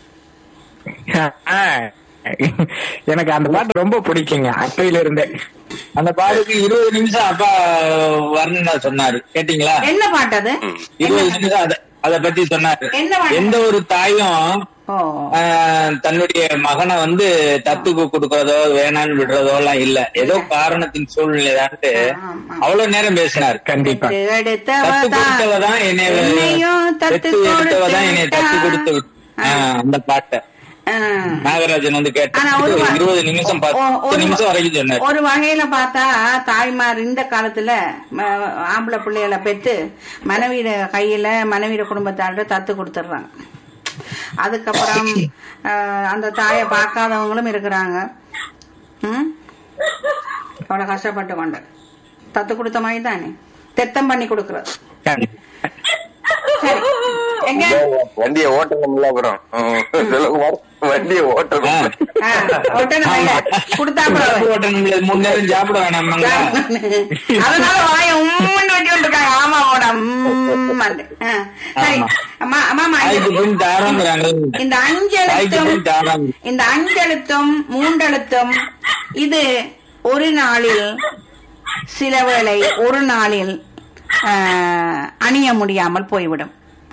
ஆ, எனக்கு அந்த பாட்டு ரொம்ப பிடிக்குங்க அப்பையில இருந்தே அந்த பாட்டுக்கு இருபது நிமிஷம் அப்பா வரணும்னு சொன்னாரு கேட்டீங்களா என்ன பாட்டு அது இருபது நிமிஷம் அத அத பத்தி சொன்னாரு என்ன பாட்டு? எந்த ஒரு தாயும் ஓ ஆஹ், தன்னுடைய மகனை வந்து தத்துக்கு கொடுக்கறதோ வேணான்னு விடுறதோ எல்லாம் இல்ல ஏதோ காரணத்தின் சூழ்நிலை தான்ட்டு ஆமா. அவ்வளவு நேரம் பேசினார் கண்டிப்பா தத்து எடுத்தவ தத்து தான் கொடுத்தவதான் என்னை என்னையும் தத்து தத்து எடுத்தவதான் என்னை தத்து கொடுத்து கொடுத்து விட்- ஆஹ், அந்த பாட்டை ஆ. நாகராஜன் வந்து ஆனா ஒரு கேட்டு வ- இருபது நிமிஷம் ஓ- பத்து ஒரு- நிமிஷம் வரைக்கும் சொன்னார் ஒரு வகையில பார்த்தா தாய்மார் இந்த காலத்துல ம, ஆம்பளை பிள்ளைகளை பெற்று மனைவியிட கையில மனைவியிட குடும்பத்தார்கிட்ட தத்து கொடுத்துடுறாங்க அதுக்கப்புறம் அஹ், அந்த தாயை பார்க்காதவங்களும் இருக்கிறாங்க ம் அவ்வளவு கஷ்டப்பட்டு கொண்டு தத்து கொடுத்த மாதிரி தானே தெத்தம் பண்ணி கொடுக்கறது சரி எங்க வண்டியை ஓட்டணும்ல அப்புறம் ம். செல்வகுமார், வண்டியை ஓட்டணும் ஆ, ஒட்டணும் இல்ல. கொடுத்தா அப்புறம் ஓட்டணும்ல, மூணு நேரம் சாப்பிட வேணாமாங்க அதனால வாய உம்முன்னு வச்சு விட்டுருக்காங்க ஆமா போட உம்மாண்டு. ஆ, சரி அம்மா அம்மா தாய்க்கு பின் தாராங்கிறாங்க இந்த தாய்க்கு அஞ்செழுத்தும் பின் தாராங்க இந்த அஞ்செழுத்தும் மூன்றெழுத்தும் இது ஒரு நாளில் சில வேளை ஒரு நாளில் ஆ, அணிய முடியாமல் போய்விடும்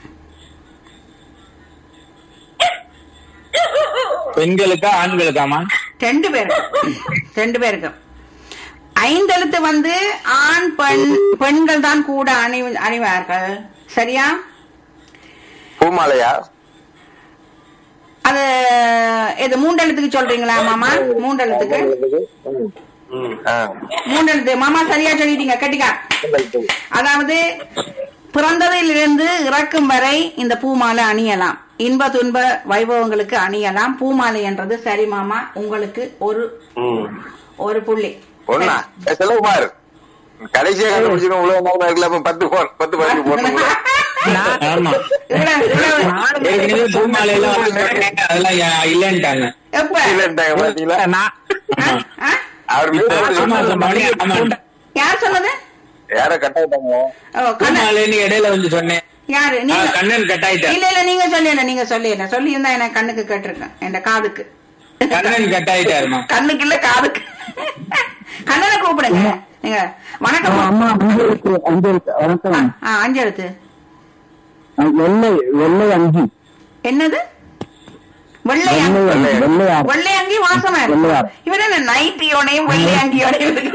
பெண்களுக்கா ஆண்களுக்காமா ரெண்டு பேருக்கும் ரெண்டு பேருக்கும் ஐந்தெழுத்து வந்து ஆண் பெண் பெண்கள் தான் கூட அணி அணிவார்கள் சரியா பூமாலையா அது இது மூன்றெழுத்துக்கு சொல்றீங்களா மாமா மூன்றெழுத்துக்கு ஆ. மூன்றெழுத்து மாமா சரியா சொல்லிட்டீங்க கட்டிக்கா அதாவது பிறந்ததிலிருந்து இறக்கும் வரை இந்த பூமாலை அணியலாம் இன்ப துன்ப வைபவங்களுக்கு அணியலாம் பூமாலை என்றது சரி மாமா உங்களுக்கு ஒரு ம். ஒரு புள்ளி ஒண்ணா ஏ, செல்வகுமார் கடைசியா கண்டுபிடிச்சிருக்கோம் இவ்வளவு நேரம் இருக்குல்ல அப்ப பத்து போன் பத்து பதினஞ்சு போட்டுங்களா ஆமா இதுல- இதுல- ஏற்கனவே பூமாலை எல்லாம் வாங்கிட்டாங்க, அதெல்லாம் யா- இல்லன்ட்டாங்க எப்ப இல்லன்ட்டாங்க பாத்தீங்களா நான் ஆ? ஆ? அவர் மீது ஆமா சொன்னாங்க, ஆமாண்டா. யார் சொன்னது யார கட்டாயிட்டாங்க ஓ, கண்ணன். பூமாலைன்னு இடையில வந்து சொன்னேன் யாரு ஆ, நீங்க கண்ணன் கட்டாயிட்டார் இல்ல இல்ல நீங்க சொல்லல நீங்க சொல்லல சொல்லி இருந்தா எனக்கு கண்ணுக்கு கேட்டிருக்கேன் என் காதுக்கு கண்ணன் கட்டாயிட்டாருமா கண்ணுக்கு இல்ல காதுக்கு கண்ணனை கூப்பிடுங்க நீங்க வணக்கம் அம்மா அஞ்சலுக்கு அஞ்சலுக்கு வணக்கம் ஆ, அஞ்சு எழுத்து வெள்ளை வெள்ளை அங்கி என்னது வெள்ளை வெள்ளை அங்கி அங்கி வெள்ளையார் வெள்ளை அங்கி வாசமா இருக்கு வெள்ளையார். இவன் என்ன நைட்டியோடையும் வெள்ளை அங்கியோடையும் இருக்கு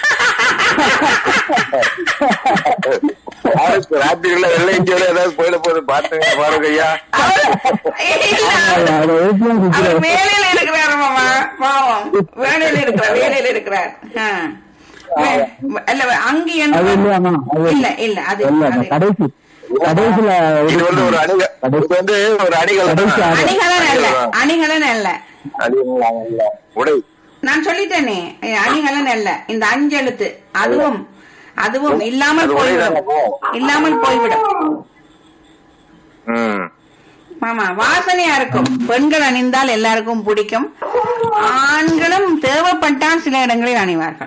யாருக்கு ராத்திரில வெள்ளை இந்தியோட ஏதாவது போயிட போகுது பாத்துங்க பாருங்க ஐயா அவர் இல்ல, அவர் அதை ஏசியம் அவர் குடிக்கிறார். வேலையில இருக்கிறாரு மாமா பாவம் வேலையில இருக்கிறார் வேலையில இருக்கிறார் ஆ. வே- இல்ல அங்கி அது என்று இல்லையாமா அது இல்ல இல்ல அது இல்ல அது- கடைசி கடைசியில இது வந்து ஒரு அணிக இது வந்து ஒரு அணிகள் கடைசி ஆறு. அணிகலன் அல்ல அணிகலன் அல்ல அணிகள் இல்ல உடை நான் சொல்லிட்டேனே அஹ் அணிகலன் அல்ல இந்த அஞ்செழுத்து அதுவும் அதுவும் இல்லாமல் அது போய்விடும் ஒரே இல்லாமல் போய்விடும் ம் மாமா வாசனையா இருக்கும் பெண்கள் அணிந்தால் எல்லாருக்கும் பிடிக்கும் ஆண்களும் தேவைப்பட்டால் சில இடங்களில் அணிவார்கள்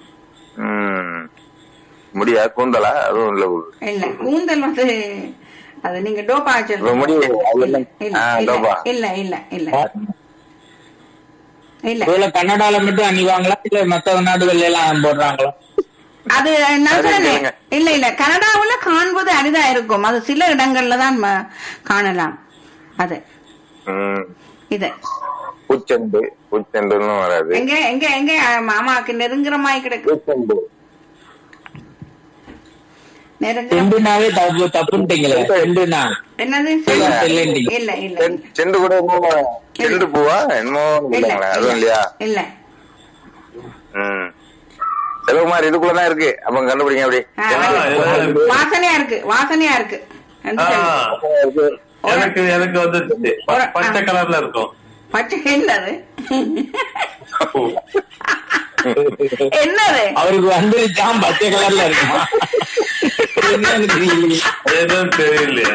ம் முடியா கூந்தலா அதுவும் இல்ல இல்ல கூந்தல் வந்து அது நீங்க டோப்பா இப்ப வச்சிருக்கீங்க முடிவு அது இல்ல என்ன? ஆ, இல்ல டோப்பா. இல்ல இல்ல இல்ல இல்ல ஒருவேளை கன்னடால மட்டும் அணிவாங்களா இல்ல மத்த நாடுகள்ல எல்லாம் போடுறாங்களா அது நான் அது சொன்னேன் கேளுங்க. இல்ல இல்ல கனடாவுல காண்பது அரிதா இருக்கும் அது சில இடங்கள்ல தான் ம- காணலாம் அது ம். இது பூச்செண்டு பூச்செண்டுன்னு வராது எங்க எங்க எங்க அஹ், மாமாக்கு நெருங்குற மாதிரி கிடக்கு பூச்செண்டு நெருங்குற செண்டுனாவே தப்பு தப்புன்ட்டீங்களே செண்டுனா என்னது இல்லைன்றீங்க. இல்ல இல்ல செண்டு- செண்டு கூட என்னமோ செண்டு பூவா என்னமோ இல்ல இல்லைங்களா அதுவும் இல்லையா இல்ல ம் செல்வகுமார் இதுக்குள்ளதான் இருக்கு அப்ப கண்டுபிடிங்க அப்படி ஆ, ஆ, இது- வாசனையா இருக்கு வாசனையா இருக்கு ரெண்டு ஆ, சைடு. எனக்கு எனக்கு வந்து ப- பச்சை கலர்ல இருக்கும் பச்சை என்னது என்னது அவருக்கு வந்துருச்சாம் பச்சை கலர்ல இருக்குமா என்னன்னு தெரியலையே. எதுவும் தெரியலையே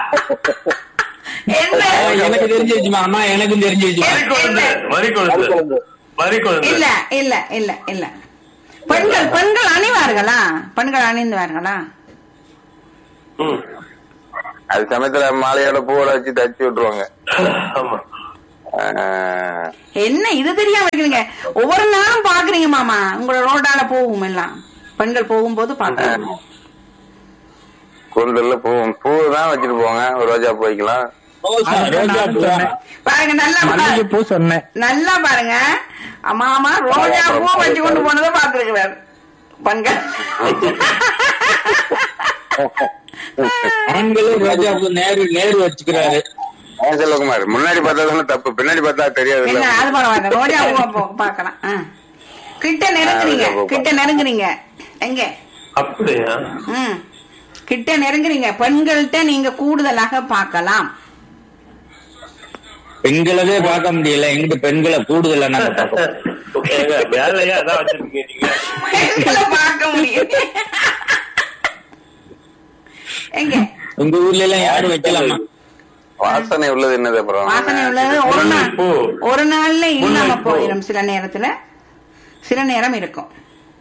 என்ன எனக்கு தெரிஞ்சிருச்சு மாமா எனக்கும் தெரிஞ்சிருச்சு மறிக்கொழுந்து மறிக்கொழுந்து மறிக்கொழுந்து இல்ல இல்ல இல்ல இல்ல பெண்கள் பெண்கள் அணிவார்களா பெண்கள் அணிந்துவார்களா ம். அது சமயத்துல மாலையோட பூவோட வச்சு தச்சு விட்டுருவாங்க ஆமா ஆ, என்ன இது தெரியாம இருக்கீங்க ஒவ்வொரு நாளும் பாக்குறீங்க மாமா உங்களோட ரோடால போகும் எல்லாம் பெண்கள் போகும்போது பாக்குறீங்க கூந்தல்ல பூ பூ தான் வச்சுட்டு போங்க ஒரு ரோஜா பூ வைக்கலாம் ரோஜா ரோஜா பூ. பாருங்க நல்லா மல்லிகை பூ சொன்னேன் நல்லா பாருங்க மாமா ரோஜா பூ வச்சு கொண்டு போனதை பாத்துருக்கிறார் பெண்கள் ஆண்களும் ரோஜா பூ நேரு நேரு வச்சுக்கிறாரு ஆ, செல்வகுமார் முன்னாடி பார்த்தா தானே தப்பு பின்னாடி பார்த்தா தெரியாது என்ன அது பரவாயில்ல ரோஜா பூ பாக்கலாம் கிட்ட நெருங்குறீங்க ரோஜா பூ கிட்ட நெருங்குறீங்க எங்க அப்படியா ம் கிட்ட நெருங்குறீங்க பெண்கள்கிட்ட நீங்க கூடுதலாக பார்க்கலாம் பெண்களவே பார்க்க முடியல எங்கிட்ட பெண்களை கூடுதலா நாங்க பார்க்கறோம். ஏங்க, வேலையா அதான் வச்சிருக்கீங்க நீங்க பெண்களை பார்க்க முடியும் எங்க உங்க ஊர்ல எல்லாம் யாரும் வைக்கலாமா வாசனை உள்ளது என்னது அப்புறம் வாசனை உள்ளது ஒரு நாள் பூ. ஒரு நாள்ல இல்லாம முல்லைப்பூ. போயிடும் சில நேரத்துல சில நேரம் இருக்கும்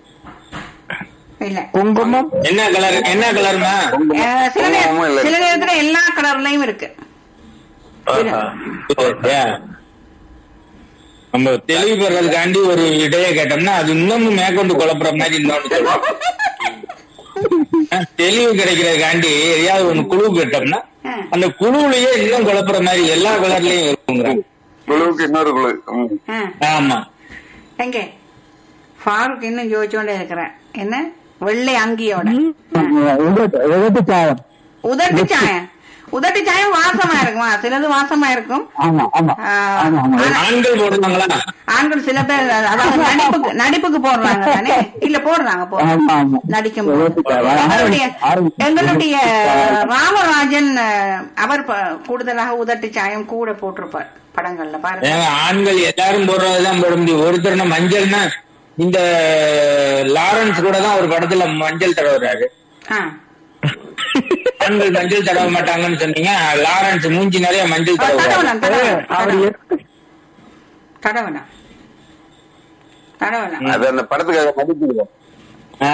இல்ல குங்குமம் என்ன கலர் என்ன கலர்னா அஹ், சில குங்குமமும் நேரம் இல்ல. சில நேரத்துல எல்லா கலர்லயும் இருக்கு ஆஹா. ஏன்? நம்ம தெளிவு பெறதுக்காண்டி ஒரு இடைய கேட்டோம்னா அது இன்னமும் மேற்கொண்டு குழப்புற மாதிரி இன்னொன்னு சொல்லுவோம் தெளிவு கிடைக்கிறதுக்காண்டி எதையாவது ஒண்ணு குழு கேட்டோம்னா அந்த குழுவுலயே இன்னும் குழப்புற மாதிரி எல்லா கலர்லயும் இருக்குங்கிறாங்க குழுவுக்கு இன்னொரு குழு ம். அஹ், ஆமா எங்க ஃபாரூக் இன்னும் யோசிச்சோண்டே இருக்கிறேன் என்ன வெள்ளை அங்கியோட உதட்டு சாயம் உதட்டு சாயம் உதட்டு சாயம் வாசமா இருக்குமா சிலது வாசமா இருக்கும் ஆமா ஆமா ஆஹ், ஆமா ஆமா ஆனா ஆண்கள் போடுவாங்களா ஆண்கள் சில பேர் அதாவது நடிப்புக்கு நடிப்புக்கு போடுறாங்க தானே இல்ல போடுறாங்க போடுறாங்க ஆமா ஆமா நடிக்கும் போது. எங்களுடைய எங்களுடைய ராமராஜன் அஹ், அவர் ப- கூடுதலாக உதட்டு சாயம் கூட போட்டிருப்பார் படங்கள்ல பாருங்க ஏங்க ஆண்கள் எல்லாரும் போடுறதுதான் போட முடியும் ஒருத்தர் மஞ்சள்னா இந்த லாரன்ஸ் கூட தான் ஒரு படத்துல மஞ்சள் தடவுறாரு ஆ. ஆண்கள் மஞ்சள் தடவ மாட்டாங்கன்னு சொன்னீங்க லாரன்ஸ் மூஞ்சி நிறைய மஞ்சள் தடவுறாரு தடவலாம் தடவலாம் அவர் தடவலாம். தடவலாம் தடவலாம் அது அந்த படத்துக்காக மதிப்பிடுவோம் ஆ.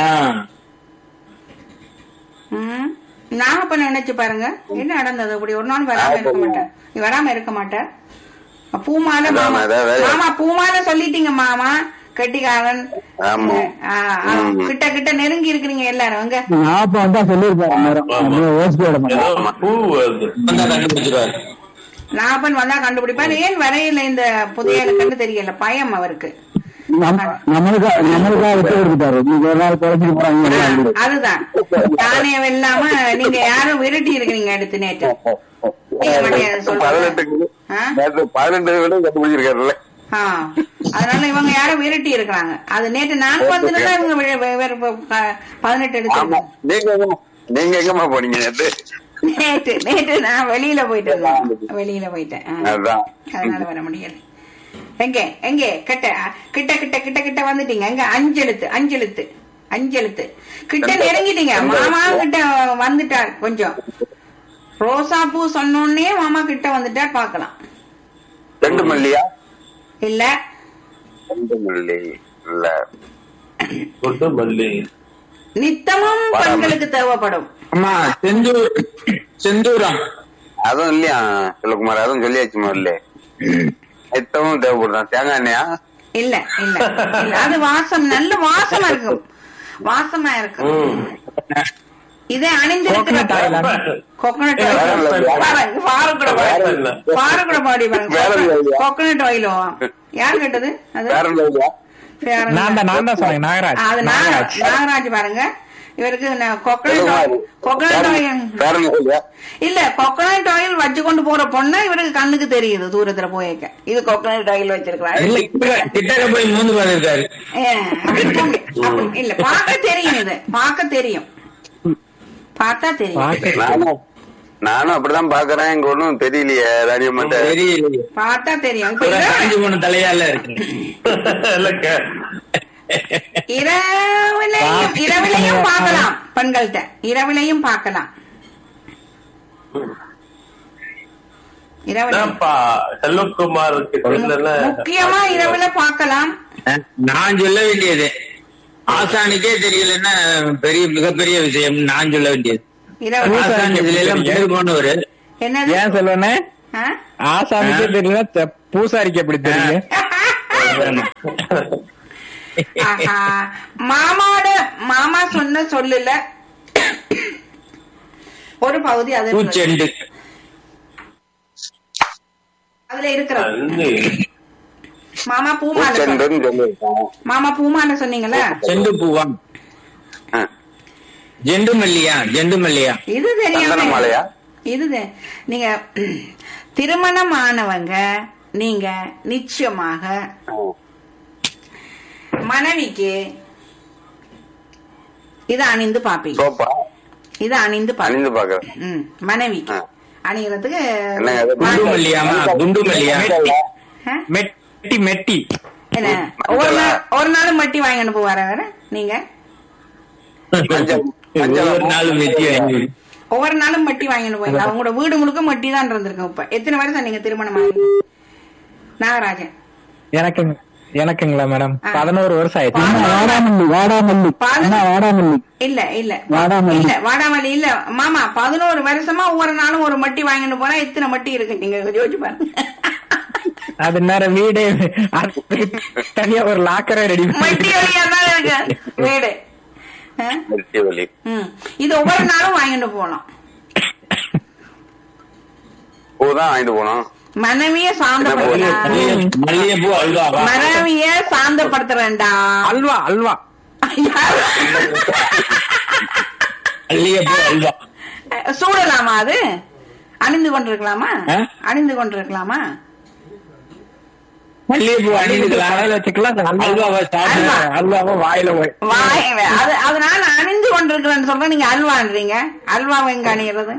ம். நாகப்பண்ண நினைச்சு பாருங்க என்ன நடந்தது அப்படி ஒரு நாள் வராம இருக்க மாட்டேன் நீ வராம இருக்க மாட்டேன் பூமால அதான், மாமா அதான் வேலை. மாமா பூமால சொல்லிட்டீங்க மாமா கெட்டிக்காரன் ஆமா. ஆ, ஆ, கிட்ட கிட்ட நெருங்கி இருக்கிறீங்க எல்லாரும் அங்க நான் அப்ப வந்தா சொல்லியிருப்பேன் ஓசியோட ஏதோ பூ வருது வந்தா கண்டுபிடிச்சிருவாரு நாகப்பன் வந்தா கண்டுபிடிப்பார் ஏன் வரையில இந்த புதிய கண்டு தெரியல பயம் அவருக்கு நம்மளுக்கா நம்மளுக்கா விட்டு கொடுத்தாரு நீங்க ஒரு நாள் குறைச்சிட்டு போறாங்க அதுதான் தானியம் இல்லாம நீங்க யாரும் விரட்டி இருக்கிறீங்க அடுத்து நேற்று நீங்க மட்டும் அதை சொல்லுங்க. பதினெட்டு ஆ? நேற்று பதினெட்டு விட கண்டுபிடிச்சிருக்காருல்ல ஆ. அதனால இவங்க யாரும் விரட்டி இருக்கிறாங்க அது நேற்று நான் வந்துருந்தா இவங்க வி- வி- வேற ப- ப- பதினெட்டு ஆமா எடுத்து நீங்க எங்கம்மா நீங்க எங்கம்மா போனீங்க நேற்று நேற்று நேற்று நான் வெளியில போயிட்டு இருந்தேன் வெளியில போயிட்டேன் ஆ. அதான் அதனால வர முடியல எங்க எங்க கிட்ட கிட்ட கிட்ட கிட்ட கிட்ட வந்துட்டீங்க எங்க அஞ்செழுத்து அஞ்செழுத்து அஞ்செழுத்து கிட்ட நெருங்கிட்டீங்க மாமா கிட்ட வந்துட்டார் கொஞ்சம் ரோசா பூ சொன்னோடனே மாமா கிட்ட வந்துட்டார் பார்க்கலாம் ரெண்டு மல்லியா இல்ல ரெண்டு மல்லி இல்ல கொட்டு மல்லி நித்தமும் பெண்களுக்கு தேவைப்படும் ஆமா செந்தூர் செந்தூரம் அதுவும் இல்லையா சிவகுமார் அதுவும் சொல்லியாச்சு முதல்ல எத்தவும் தேவைப்படுதான் தேங்காய் எண்ணெயா இல்ல இல்ல இல்ல அது வாசம் நல்ல வாசமா இருக்கும் வாசமா இருக்கும் இதே அணிந்திருக்கிற கோகனட் ஆயில் பாருங்க பாருக்கூட இல்ல. பாருக்கூட பாடி பாருங்க வேற இல்லையா? கோகனட் ஆயிலோ யார் கேட்டது அது வேற இல்லையா வேற நான் தான் நான் தான் சொன்னேன் நாகராஜ் அது நாகராஜ் நாகராஜ் பாருங்க இவருக்கு கோகனட் ஆயில் கோகனட் ஆயில் வேற இல்லையா இல்ல கோகனட் ஆயில் வச்சு கொண்டு போற பொண்ணு இவருக்கு கண்ணுக்கு தெரியுது தூரத்துல போயிருக்க இது கோகனட் ஆயில் வச்சிருக்காரு இல்ல கிட்ட- கிட்டக்க போய் மூந்து பார்த்திருக்காரு இல்ல பார்க்க தெரியும் இது பார்க்க தெரியும் பார்த்தா தெரியும் நானும் நானும் அப்படிதான் பாக்குறேன் இங்க ஒண்ணும் தெரியலையே ராணியம்மாட்ட தெரியலையே பார்த்தா தெரியும் இப்ப ஒரு இரவு- காஞ்சி போன தலையால இருக்கு இல்லக்க இரவுலையும் இரவிலையும் பார்க்கலாம் பெண்கள்கிட்ட இரவிலையும் பார்க்கலாம் இரவுல என்னப்பா செல்வகுமாருக்கு தெரியல முக்கியமா இரவுல பார்க்கலாம் நான் சொல்ல வேண்டியது ஆசானிக்கே தெரியலன்னா பெரிய மிகப்பெரிய விஷயம் நான் சொல்ல வேண்டியது இரவு ஆசான் இதுல எல்லாம் பேர் போனவரு என்னது ஏன் சொல்லுவேனே ஆ? ஆசாமிக்கே தெரியல தெ- பூசாரிக்கு எப்படி தெரியும் ஆஹா. மாமாவோட மாமா சொன்ன சொல்லுல ஒரு பகுதி அது இருக்கிறது. பூச்செண்டு அதுல இருக்கிறது அண்ணி. மாமா பூமால சொன்ன- பூச்செண்டுன்னு சொல்லியிருக்கான் மாமா பூமால சொன்னீங்களா செண்டு பூவா ஆ. ஜெண்டு மல்லியா ஜெண்டு மல்லியா இது சந்தன தெரியாம மாலையா? இது தெ- நீங்க திருமணமானவங்க நீங்க நிச்சயமாக மனைவிக்கு இத அணிந்து பாப்பீங்க சோப்பா இத அணிந்து அணிந்து பாப்பீங்க பாக்குறேன் ம், மனைவிக்கு ஆ. அணிகிறதுக்கு என்னங்க அது? குண்டு மல்லியாமா குண்டு மல்லியா ஆ? மெட்டி மெட்டி என்ன ஒரு நாள் ஒரு நாள் மட்டி வாங்கி அனுப்புவார வேற நீங்க மஞ்சள் ஒவ்வொரு நாளும் வெட்டி வாங்கி ஒவ்வொரு நாளும் மட்டி வாங்கிட்டு போய் அவங்களோட வீடு முழுக்க மட்டி தான் இருந்திருக்கும் இப்ப எத்தனை வருஷம் நீங்க திருமணம் ஆகி நாகராஜன் எனக்கு எனக்குங்களா மேடம் ஆ. பதினோரு வருஷம் ஆயிடுச்சு வாடாமல்லி வாடாமல்லி பால்- அண்ணா வாடாமல்லி இல்ல இல்ல வாடாமல்லி. இல்ல வாடாமல்லி இல்ல மாமா பதினோரு வருஷமா ஒவ்வொரு நாளும் ஒரு மட்டி வாங்கிட்டு போனா எத்தனை மட்டி இருக்கு நீங்க யோசிச்சு பாருங்க அது நேரம் வீடே அதுக்கு தனியா ஒரு லாக்கரே ரெடி மட்டி வழியா தான் இருக்கு வீடு ஆ? மிர்ச்சி வலி ம். இது ஒவ்வொரு நாளும் வாங்கிட்டு போகலாம் பூ தான் வாங்கிட்டு போனோம் மனைவிய சாந்தப்படுத்தலாம் மல்லிகைப்பூ அல்வாவா மனைவிய சாந்தப்படுத்துறேன்டா அல்வா அல்வா மல்லிகைப்பூ அல்வா சூடலாமா அது அணிந்து கொண்டிருக்கலாமா ஆ? அணிந்து கொண்டிருக்கலாமா மல்லிகைப்பூ அணிந்துக்கலாம் தலையில வச்சுக்கலாம் அந்த அல்வா அல்வாவை சாப்பிட்டு அல்வா. அல்வாவை வாயில போய் வாய் அது அதனால அணிந்து கொண்டிருக்கிறேன்னு சொல்ற நீங்க அல்வான்றீங்க அல்வாவை எங்க அணிகிறது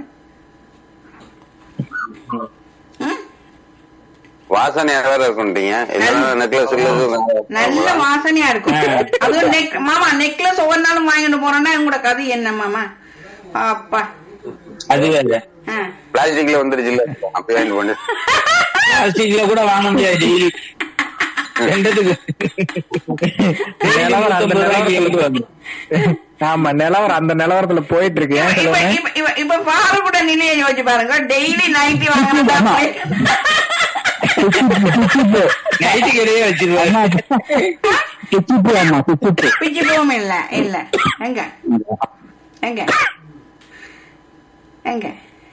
ம்? வாசனையா வேற இருக்குன்றீங்க என்ன நெக்லஸ் நல்ல வாசனையா இருக்கும் அதுவும் நெக் மாமா நெக்லஸ் ஒவ்வொரு நாளும் வாங்கிட்டு போறோம்னா உங்களோட கதை என்ன மாமா அப்பா அது வேற ஆ. பிளாஸ்டிக்ல வந்துருச்சு இல்ல அப்படி வாங்கிட்டு போனேன் பிளாஸ்டிக்ல கூட வாங்க முடியாது டெய்லி ரெண்டுத்துக்கு நிலவரம் அந்த நூத்தம்பது ரூபாய்க்கு நிலவரத்துல எழுபது வந்து. ஆமா நிலவரம் அந்த நிலவரத்துல போயிட்டு இருக்கு ஏன் இப்ப சொல்லுவேன் இப்ப இப்ப இப்ப பாரக்கூட நிலையை யோசிச்சு பாருங்க டெய்லி நைட்டி வாங்கினா நைட்டுக்கு இடையே வச்சிருவாரு சுச்சிப்பு அம்மா சுச்சிப்பு பிச்சு போகும் இல்ல இல்ல எங்க எங்க எங்க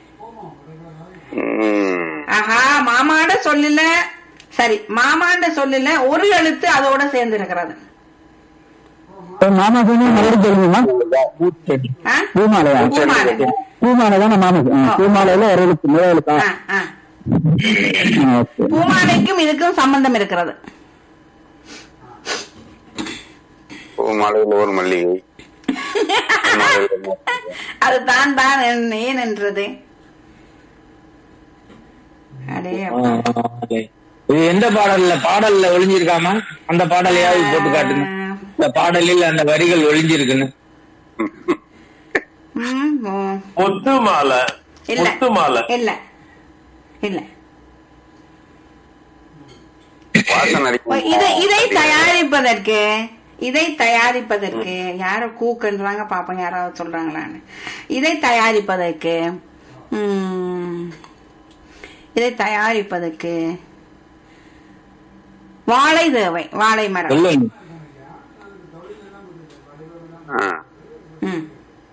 ம். ஆஹா மாமாண்ட சொல்லல சரி மாமாண்ட சொல்லல ஒரு எழுத்து அதோட சேர்ந்து இருக்கிறது மாமா சொன்னா மதுரை தெரியுமா ஆ? பூமாலையா பூமாலை. பூமாலை தானே மாமா ஆ, பூமாலையில ஒரு எழுத்து முதல் எழுத்தா ஆ, ஆ. ஆ, ஓகே பூமாலைக்கும் இதுக்கும் சம்பந்தம் இருக்கிறது பூ மாலையில் ஒரு மல்லிகை பூ மாலையில் ஒரு மல்லிகை. அது தான் தான் என்- ஏன் என்றது அடே அப்பா. இது எந்த பாடல்ல பாடல்ல ஒளிஞ்சிருக்காமா அந்த பாடலையாவது போட்டு காட்டுங்க இந்த பாடலில் அந்த வரிகள் ஒளிஞ்சிருக்குன்னு ம், ம். முத்து மாலை இல்ல முத்து மாலை இல்ல இல்ல வாசனை அடிக்கும். இதை இதை தயாரிப்பதற்கு இதை தயாரிப்பதற்கு யாரோ கூக்குன்றாங்க பாப்போம் யாராவது சொல்றாங்களான்னு இதை தயாரிப்பதற்கு ம், இதை தயாரிப்பதற்கு வாழை தேவை வாழை மரம் சொல்லுங்க ஆ. ம்,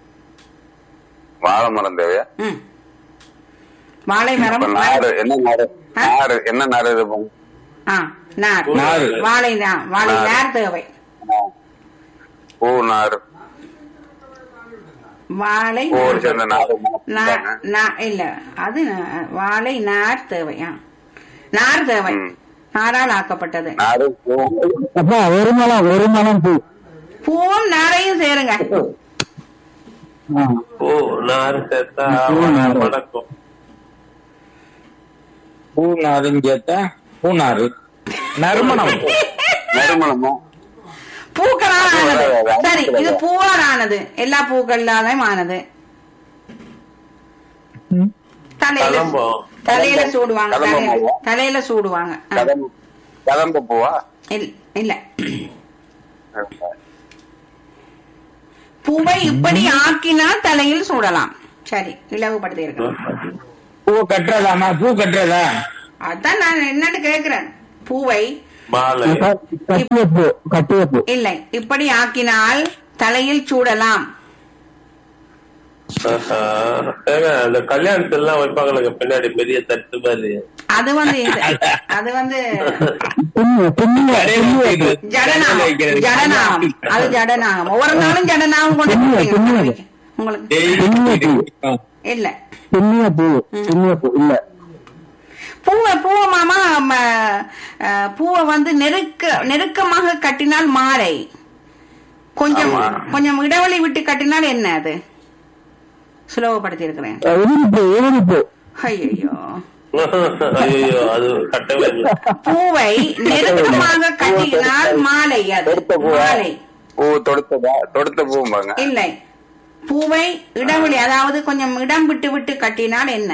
வாழை மரம் தேவையா ம். வாழை மரம் இப்ப நாறு என்ன நாறு ஆ? நாறு என்ன நாறு இருக்கும் ஆ நார் நார். வாழை நா- வாழை நார். நார் தேவை பூ நாறு வாழை பூவோடு நார். சேர்ந்த நாறு நா- நா- இல்ல அது நா- வாழை நார் தேவை ஆ. நார் தேவை ம். நாரால் ஆக்கப்பட்டது நாறு பூ அப்பா ஒரு மலம் ஒரு மலம் பூ பூவும் நாரையும் சேருங்க ஆ. ஓ நாறு சேர்த்தா பூ நாறு. வணக்கம் பூநாருன்னு கேட்டா பூநாறு நறுமணம் நறுமணமா பூக்களால் அது ஆனது வராது, அது சரி இது வராது. பூவால் ஆனது எல்லா பூக்களாலும் ஆனது ம். தலையில கதம்பம். தலையில சூடுவாங்க கதம்பம் தலையில பூவா? தலையில சூடுவாங்க ஆ. கதம்ப கதம்ப பூவா இல்ல- இல்ல பூவை இப்படி ஆக்கினால் தலையில் சூடலாம் சரி இலவுபடுத்தி இருக்கிறேன் பூ கட்டுறதாமா பூ கட்டுறதா அதான் நான் என்னன்னு கேக்குறேன் பூவை மாலை கட்டிய பூ கட்டிய பூ இல்லை இப்படி ஆக்கினால் தலையில் சூடலாம் ஆஹா. ஏங்க அந்த கல்யாணத்துல எல்லாம் வைப்பாங்க பின்னாடி பெரிய தட்டு மாதிரி அது வந்து இது- அது வந்து புண்ணிய புண்ணிய புண்ணிய பூ. ஜடநாகம் ஜடநாகம் அது ஜடநாகம் ஒவ்வொரு நாளும் ஜடநாகம் கொண்டு புண்ணிய, கொடுப்பீங்க புண்ணிய. உங்களுக்கு. உங்களுக்கு டெய்லி இல்ல புண்ணிய பூ புண்ணிய பூ இல்ல பூவை பூவை மாமா ம, அஹ், பூவை வந்து நெருக்க நெருக்கமாக கட்டினால் மாலை கொஞ்சம் கொஞ்சம் இடைவெளி விட்டு கட்டினால் என்ன அது சுலபப்படுத்தி இருக்கிறேன் உதிரி பூ உதிரி பூ ஐயோ ஐயோ அது கட்டவே இல்லை பூவை நெருக்கமாக கட்டினால் மாலை அது தொடுத்த பூவா மாலை பூ தொடுத்ததா தொடுத்த பூம்பாங்க இல்லை பூவை இடைவெளி அதாவது கொஞ்சம் இடம் விட்டு விட்டு கட்டினால் என்ன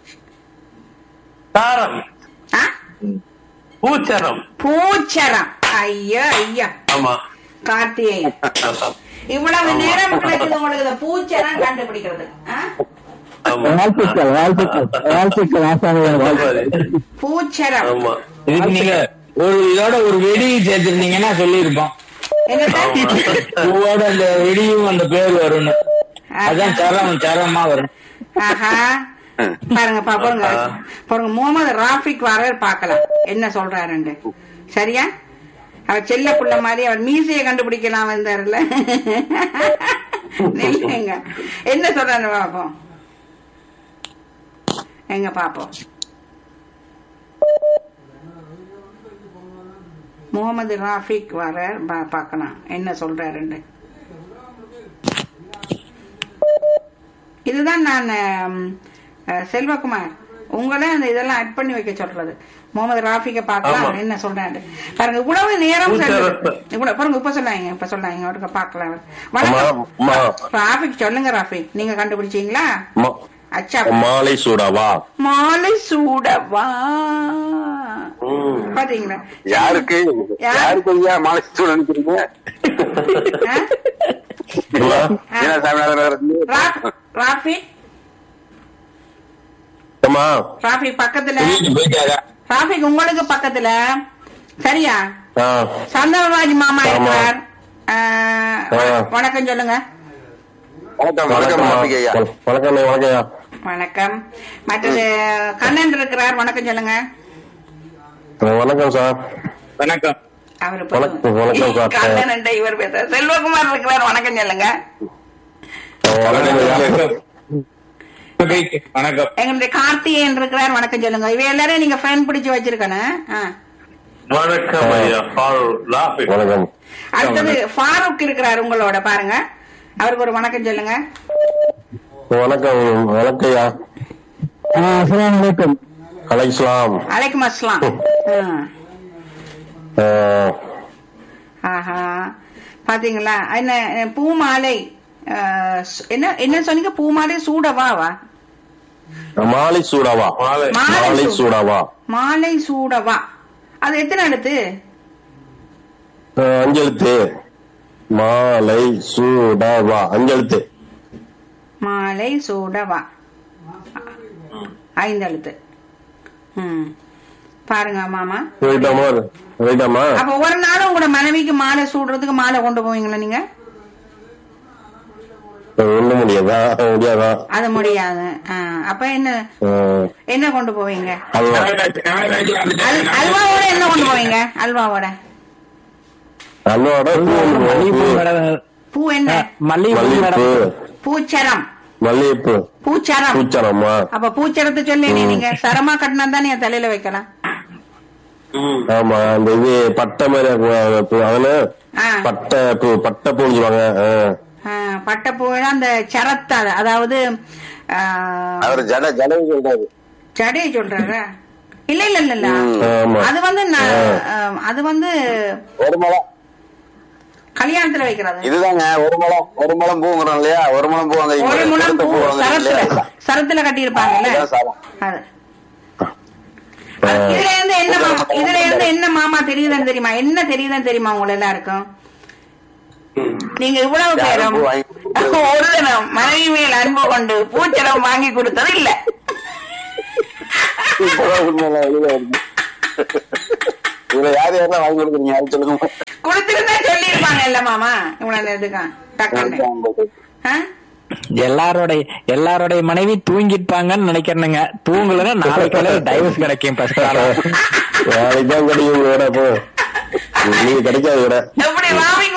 சாரம் ஆ? பூச்சரம் பூச்சரம் ஐயா ஐயா ஆமா கார்த்திகேயன் இவ்வளவு நேரம் கிடைக்குது உங்களுக்கு இந்த பூச்சரம் கண்டுபிடிக்கிறது ஆ? ஆமா வாழ்த்துக்கள் வாழ்த்துக்கள் வாழ்த்துக்கள் ஆசாமிகள் வாழ்த்துக்கள் பூச்சரம் ஆமா இதுக்கு நீங்க ஒரு இதோட ஒரு வெடி சேர்த்திருந்தீங்கன்னா சொல்லியிருப்போம் என்னது பூவோட அந்த வெடியும் அந்த பேர் வரும்னு அதான் சரம் சரமா வரும் ஆஹா பாருங்க பா பாருங்க பாருங்க முகமது ராஃபிக் வர பார்க்கலாம் என்ன சொல்றாருன்னு சரியா அவர் செல்ல புள்ள மாதிரி அவர் மீசையை கண்டுபிடிக்கலாம் வந்தாருல்ல இல்லைங்க என்ன சொல்றாரு பாப்போம் எங்க பாப்போம் முகமது ராஃபிக் வர பார்க்கலாம் என்ன சொல்றாருன்னு இதுதான் நான் ம், அஹ், செல்வகுமார் உங்களை அந்த இதெல்லாம் ஆட் பண்ணி வைக்க சொல்றது முகமது ராஃபிக்க பார்க்கலாம் ஆமா. என்ன சொல்றாரு பாருங்க இவ்வளவு நேரம் பூச்சை சென்று- ரத்த. இவ்வளவு பாருங்க இப்ப சொல்லாங்க இப்ப சொல்லாங்க அவருக்கு பார்க்கலாம் அம்மா, வணக்கம் அம்மா. ராஃபிக் சொல்லுங்க ராஃபிக் நீங்க கண்டுபிடிச்சீங்களா மா- அச்சா மாலை சூடாவா மாலை சூடவா ம். பாத்தீங்களா யாருக்கு யார்? யாருக்கு ஐயா மாலை சூடு நினைக்கிறீங்க ஆ? அம்மா, ஏன்னா சாமிநாதன் ரா- ராஃபிக் அம்மா ராஃபிக் பக்கத்துல வீட்டுக்கு போயிட்டாரா ராஃபிக் உங்களுக்கு பக்கத்துல சரியா ஆ, சந்தனராஜ் மாமா ஆமா. இருக்கிறார் ஆ, ஆ. வணக்கம் சொல்லுங்க வணக்கம் வணக்கம் வணக்கம்மா. கார்த்திக் ஐயா வணக்கம் அண்ணே, வணக்கம் ஐயா. வணக்கம் மற்றது கண்ணன் இருக்கிறார் வணக்கம் சொல்லுங்க ஆ, வணக்கம் சார் வணக்கம் அவரு வணக்கம், வணக்கம் சார். கண்ணன் என்ற இவர் பேச செல்வகுமார் இருக்கிறார் வணக்கம் சொல்லுங்க ஆ, வணக்கம் ஐயா. வணக்கம் எங்களுடைய கார்த்திகேயன் இருக்கிறார் வணக்கம் சொல்லுங்க இவ எல்லாரும் நீங்க ஃபேன் பிடிச்சு வச்சிருக்கணும் ஆ. வணக்கம் ஐயா ஃபார் லாஃபிங் வணக்கம் அடுத்தது ஃபாரூக் இருக்கிறார் உங்களோட பாருங்க அவருக்கு ஒரு வணக்கம் சொல்லுங்க வணக்கம் வணக்கம் ஐயா அஸ்லாம் வலைக்கம் அலைஸ்லாம் அலைக்கும் அஸ்லாம் ஆ. ஆ, ஆஹா பாத்தீங்களா என்ன பூமாலை ஆ, சு- என்ன என்ன சொன்னீங்க பூமாலை சூடவாவா மாலை சூடாவா மாலை மாலை மாலை சூ- சூடாவா மாலை சூடவா அது எத்தனை எழுத்து ஆ, அஞ்செழுத்து மாலை சூடாவா அஞ்செழுத்து மாலை சூடவா ஐந்து எழுத்து ம் பாருங்க மாமா ரைட்டாமா ரைட்டாமா அப்ப ஒரு நாளும் உங்களோட மனைவிக்கு மாலை சூடுறதுக்கு மாலை கொண்டு போவீங்களா நீங்க ஒண்ணும் முடியாதா முடியாதா அது முடியாது ஆ, அப்ப என்ன அஹ், என்ன கொண்டு போவீங்க அல்வா அல்- அல்வாவோட என்ன கொண்டு போவீங்க அல்வாவோட அல்வாவோட பூ ஒண்ணு மல்லிகைப்பூ பூ, மேடம் பூ என்ன மல்லிகைப்பூ மல்லிகைப்பூ மேடம் பூச்சரம் மல்லிகைப்பூ பூச்சரம் பூச்சரம்மா அப்ப பூச்சரத்தை சொல்லி நீங்க சரமா கட்டினா தான் என் தலையில வைக்கலாம் ஆமா அந்த இது பட்டை மாதிரி இருக்கும், பூ அதுல ஆ. பட்டை பூ பட்டை பூ சொல்லுவாங்க அஹ். ஆ, பட்டைப்பூவில அந்த சரத்தை அதாவது ஆ, அவர் ஜட ஜடவை சொல்றாரு ஜடையை சொல்றாரா இல்ல இல்ல இல்ல இல்ல ஆமா. அது வந்து நான், ஆ, அது வந்து ஒரு முழம் கல்யாணத்துல வைக்கிறது இதுதாங்க ஒரு முழம் ஒரு முழம் பூங்கிறோம் இல்லையா ஒரு முழம் பூ அங்க ஒரு முழம் பூ வாங்க சரத்துல இல்லையா சரத்துல கட்டி இருப்பாங்கல்ல அதுதான் சாதம். அது அது இதுல இருந்து என்ன மாமா இதுல இருந்து என்ன மாமா தெரியுதுன்னு தெரியுமா என்ன தெரியுதுன்னு தெரியுமா உங்க எல்லாருக்கும் நீங்க இவ்வளவு பேரும் பூ வாங்கி கொடுத்தது. ஒரு தினம் மனைவி மேல் அன்பு கொண்டு பூச்சரம் வாங்கி கொடுத்தது இல்ல இப்பதான் உண்மையில வெளியில வருது. இதுல யார் யாரெல்லாம் வாங்கி கொடுக்குறீங்க அது சொல்லுங்க கொடுத்திருந்தா சொல்லி இருப்பாங்க இல்ல மாமா இவ்வளவு இதுக்கா டக்குன்னு ஆ? எல்லாரோடைய எல்லாரோடைய மனைவி தூங்கிட்டாங்கன்னு நினைக்கிறேனுங்க தூங்கலன்னா நாளைக்கு டைவர்ஸ் கிடைக்கும் ஃபர்ஸ்ட் நாளைக்கு தான் கிடைக்கும் விட போ நீங்க கிடைக்காது விட எப்படி மாமி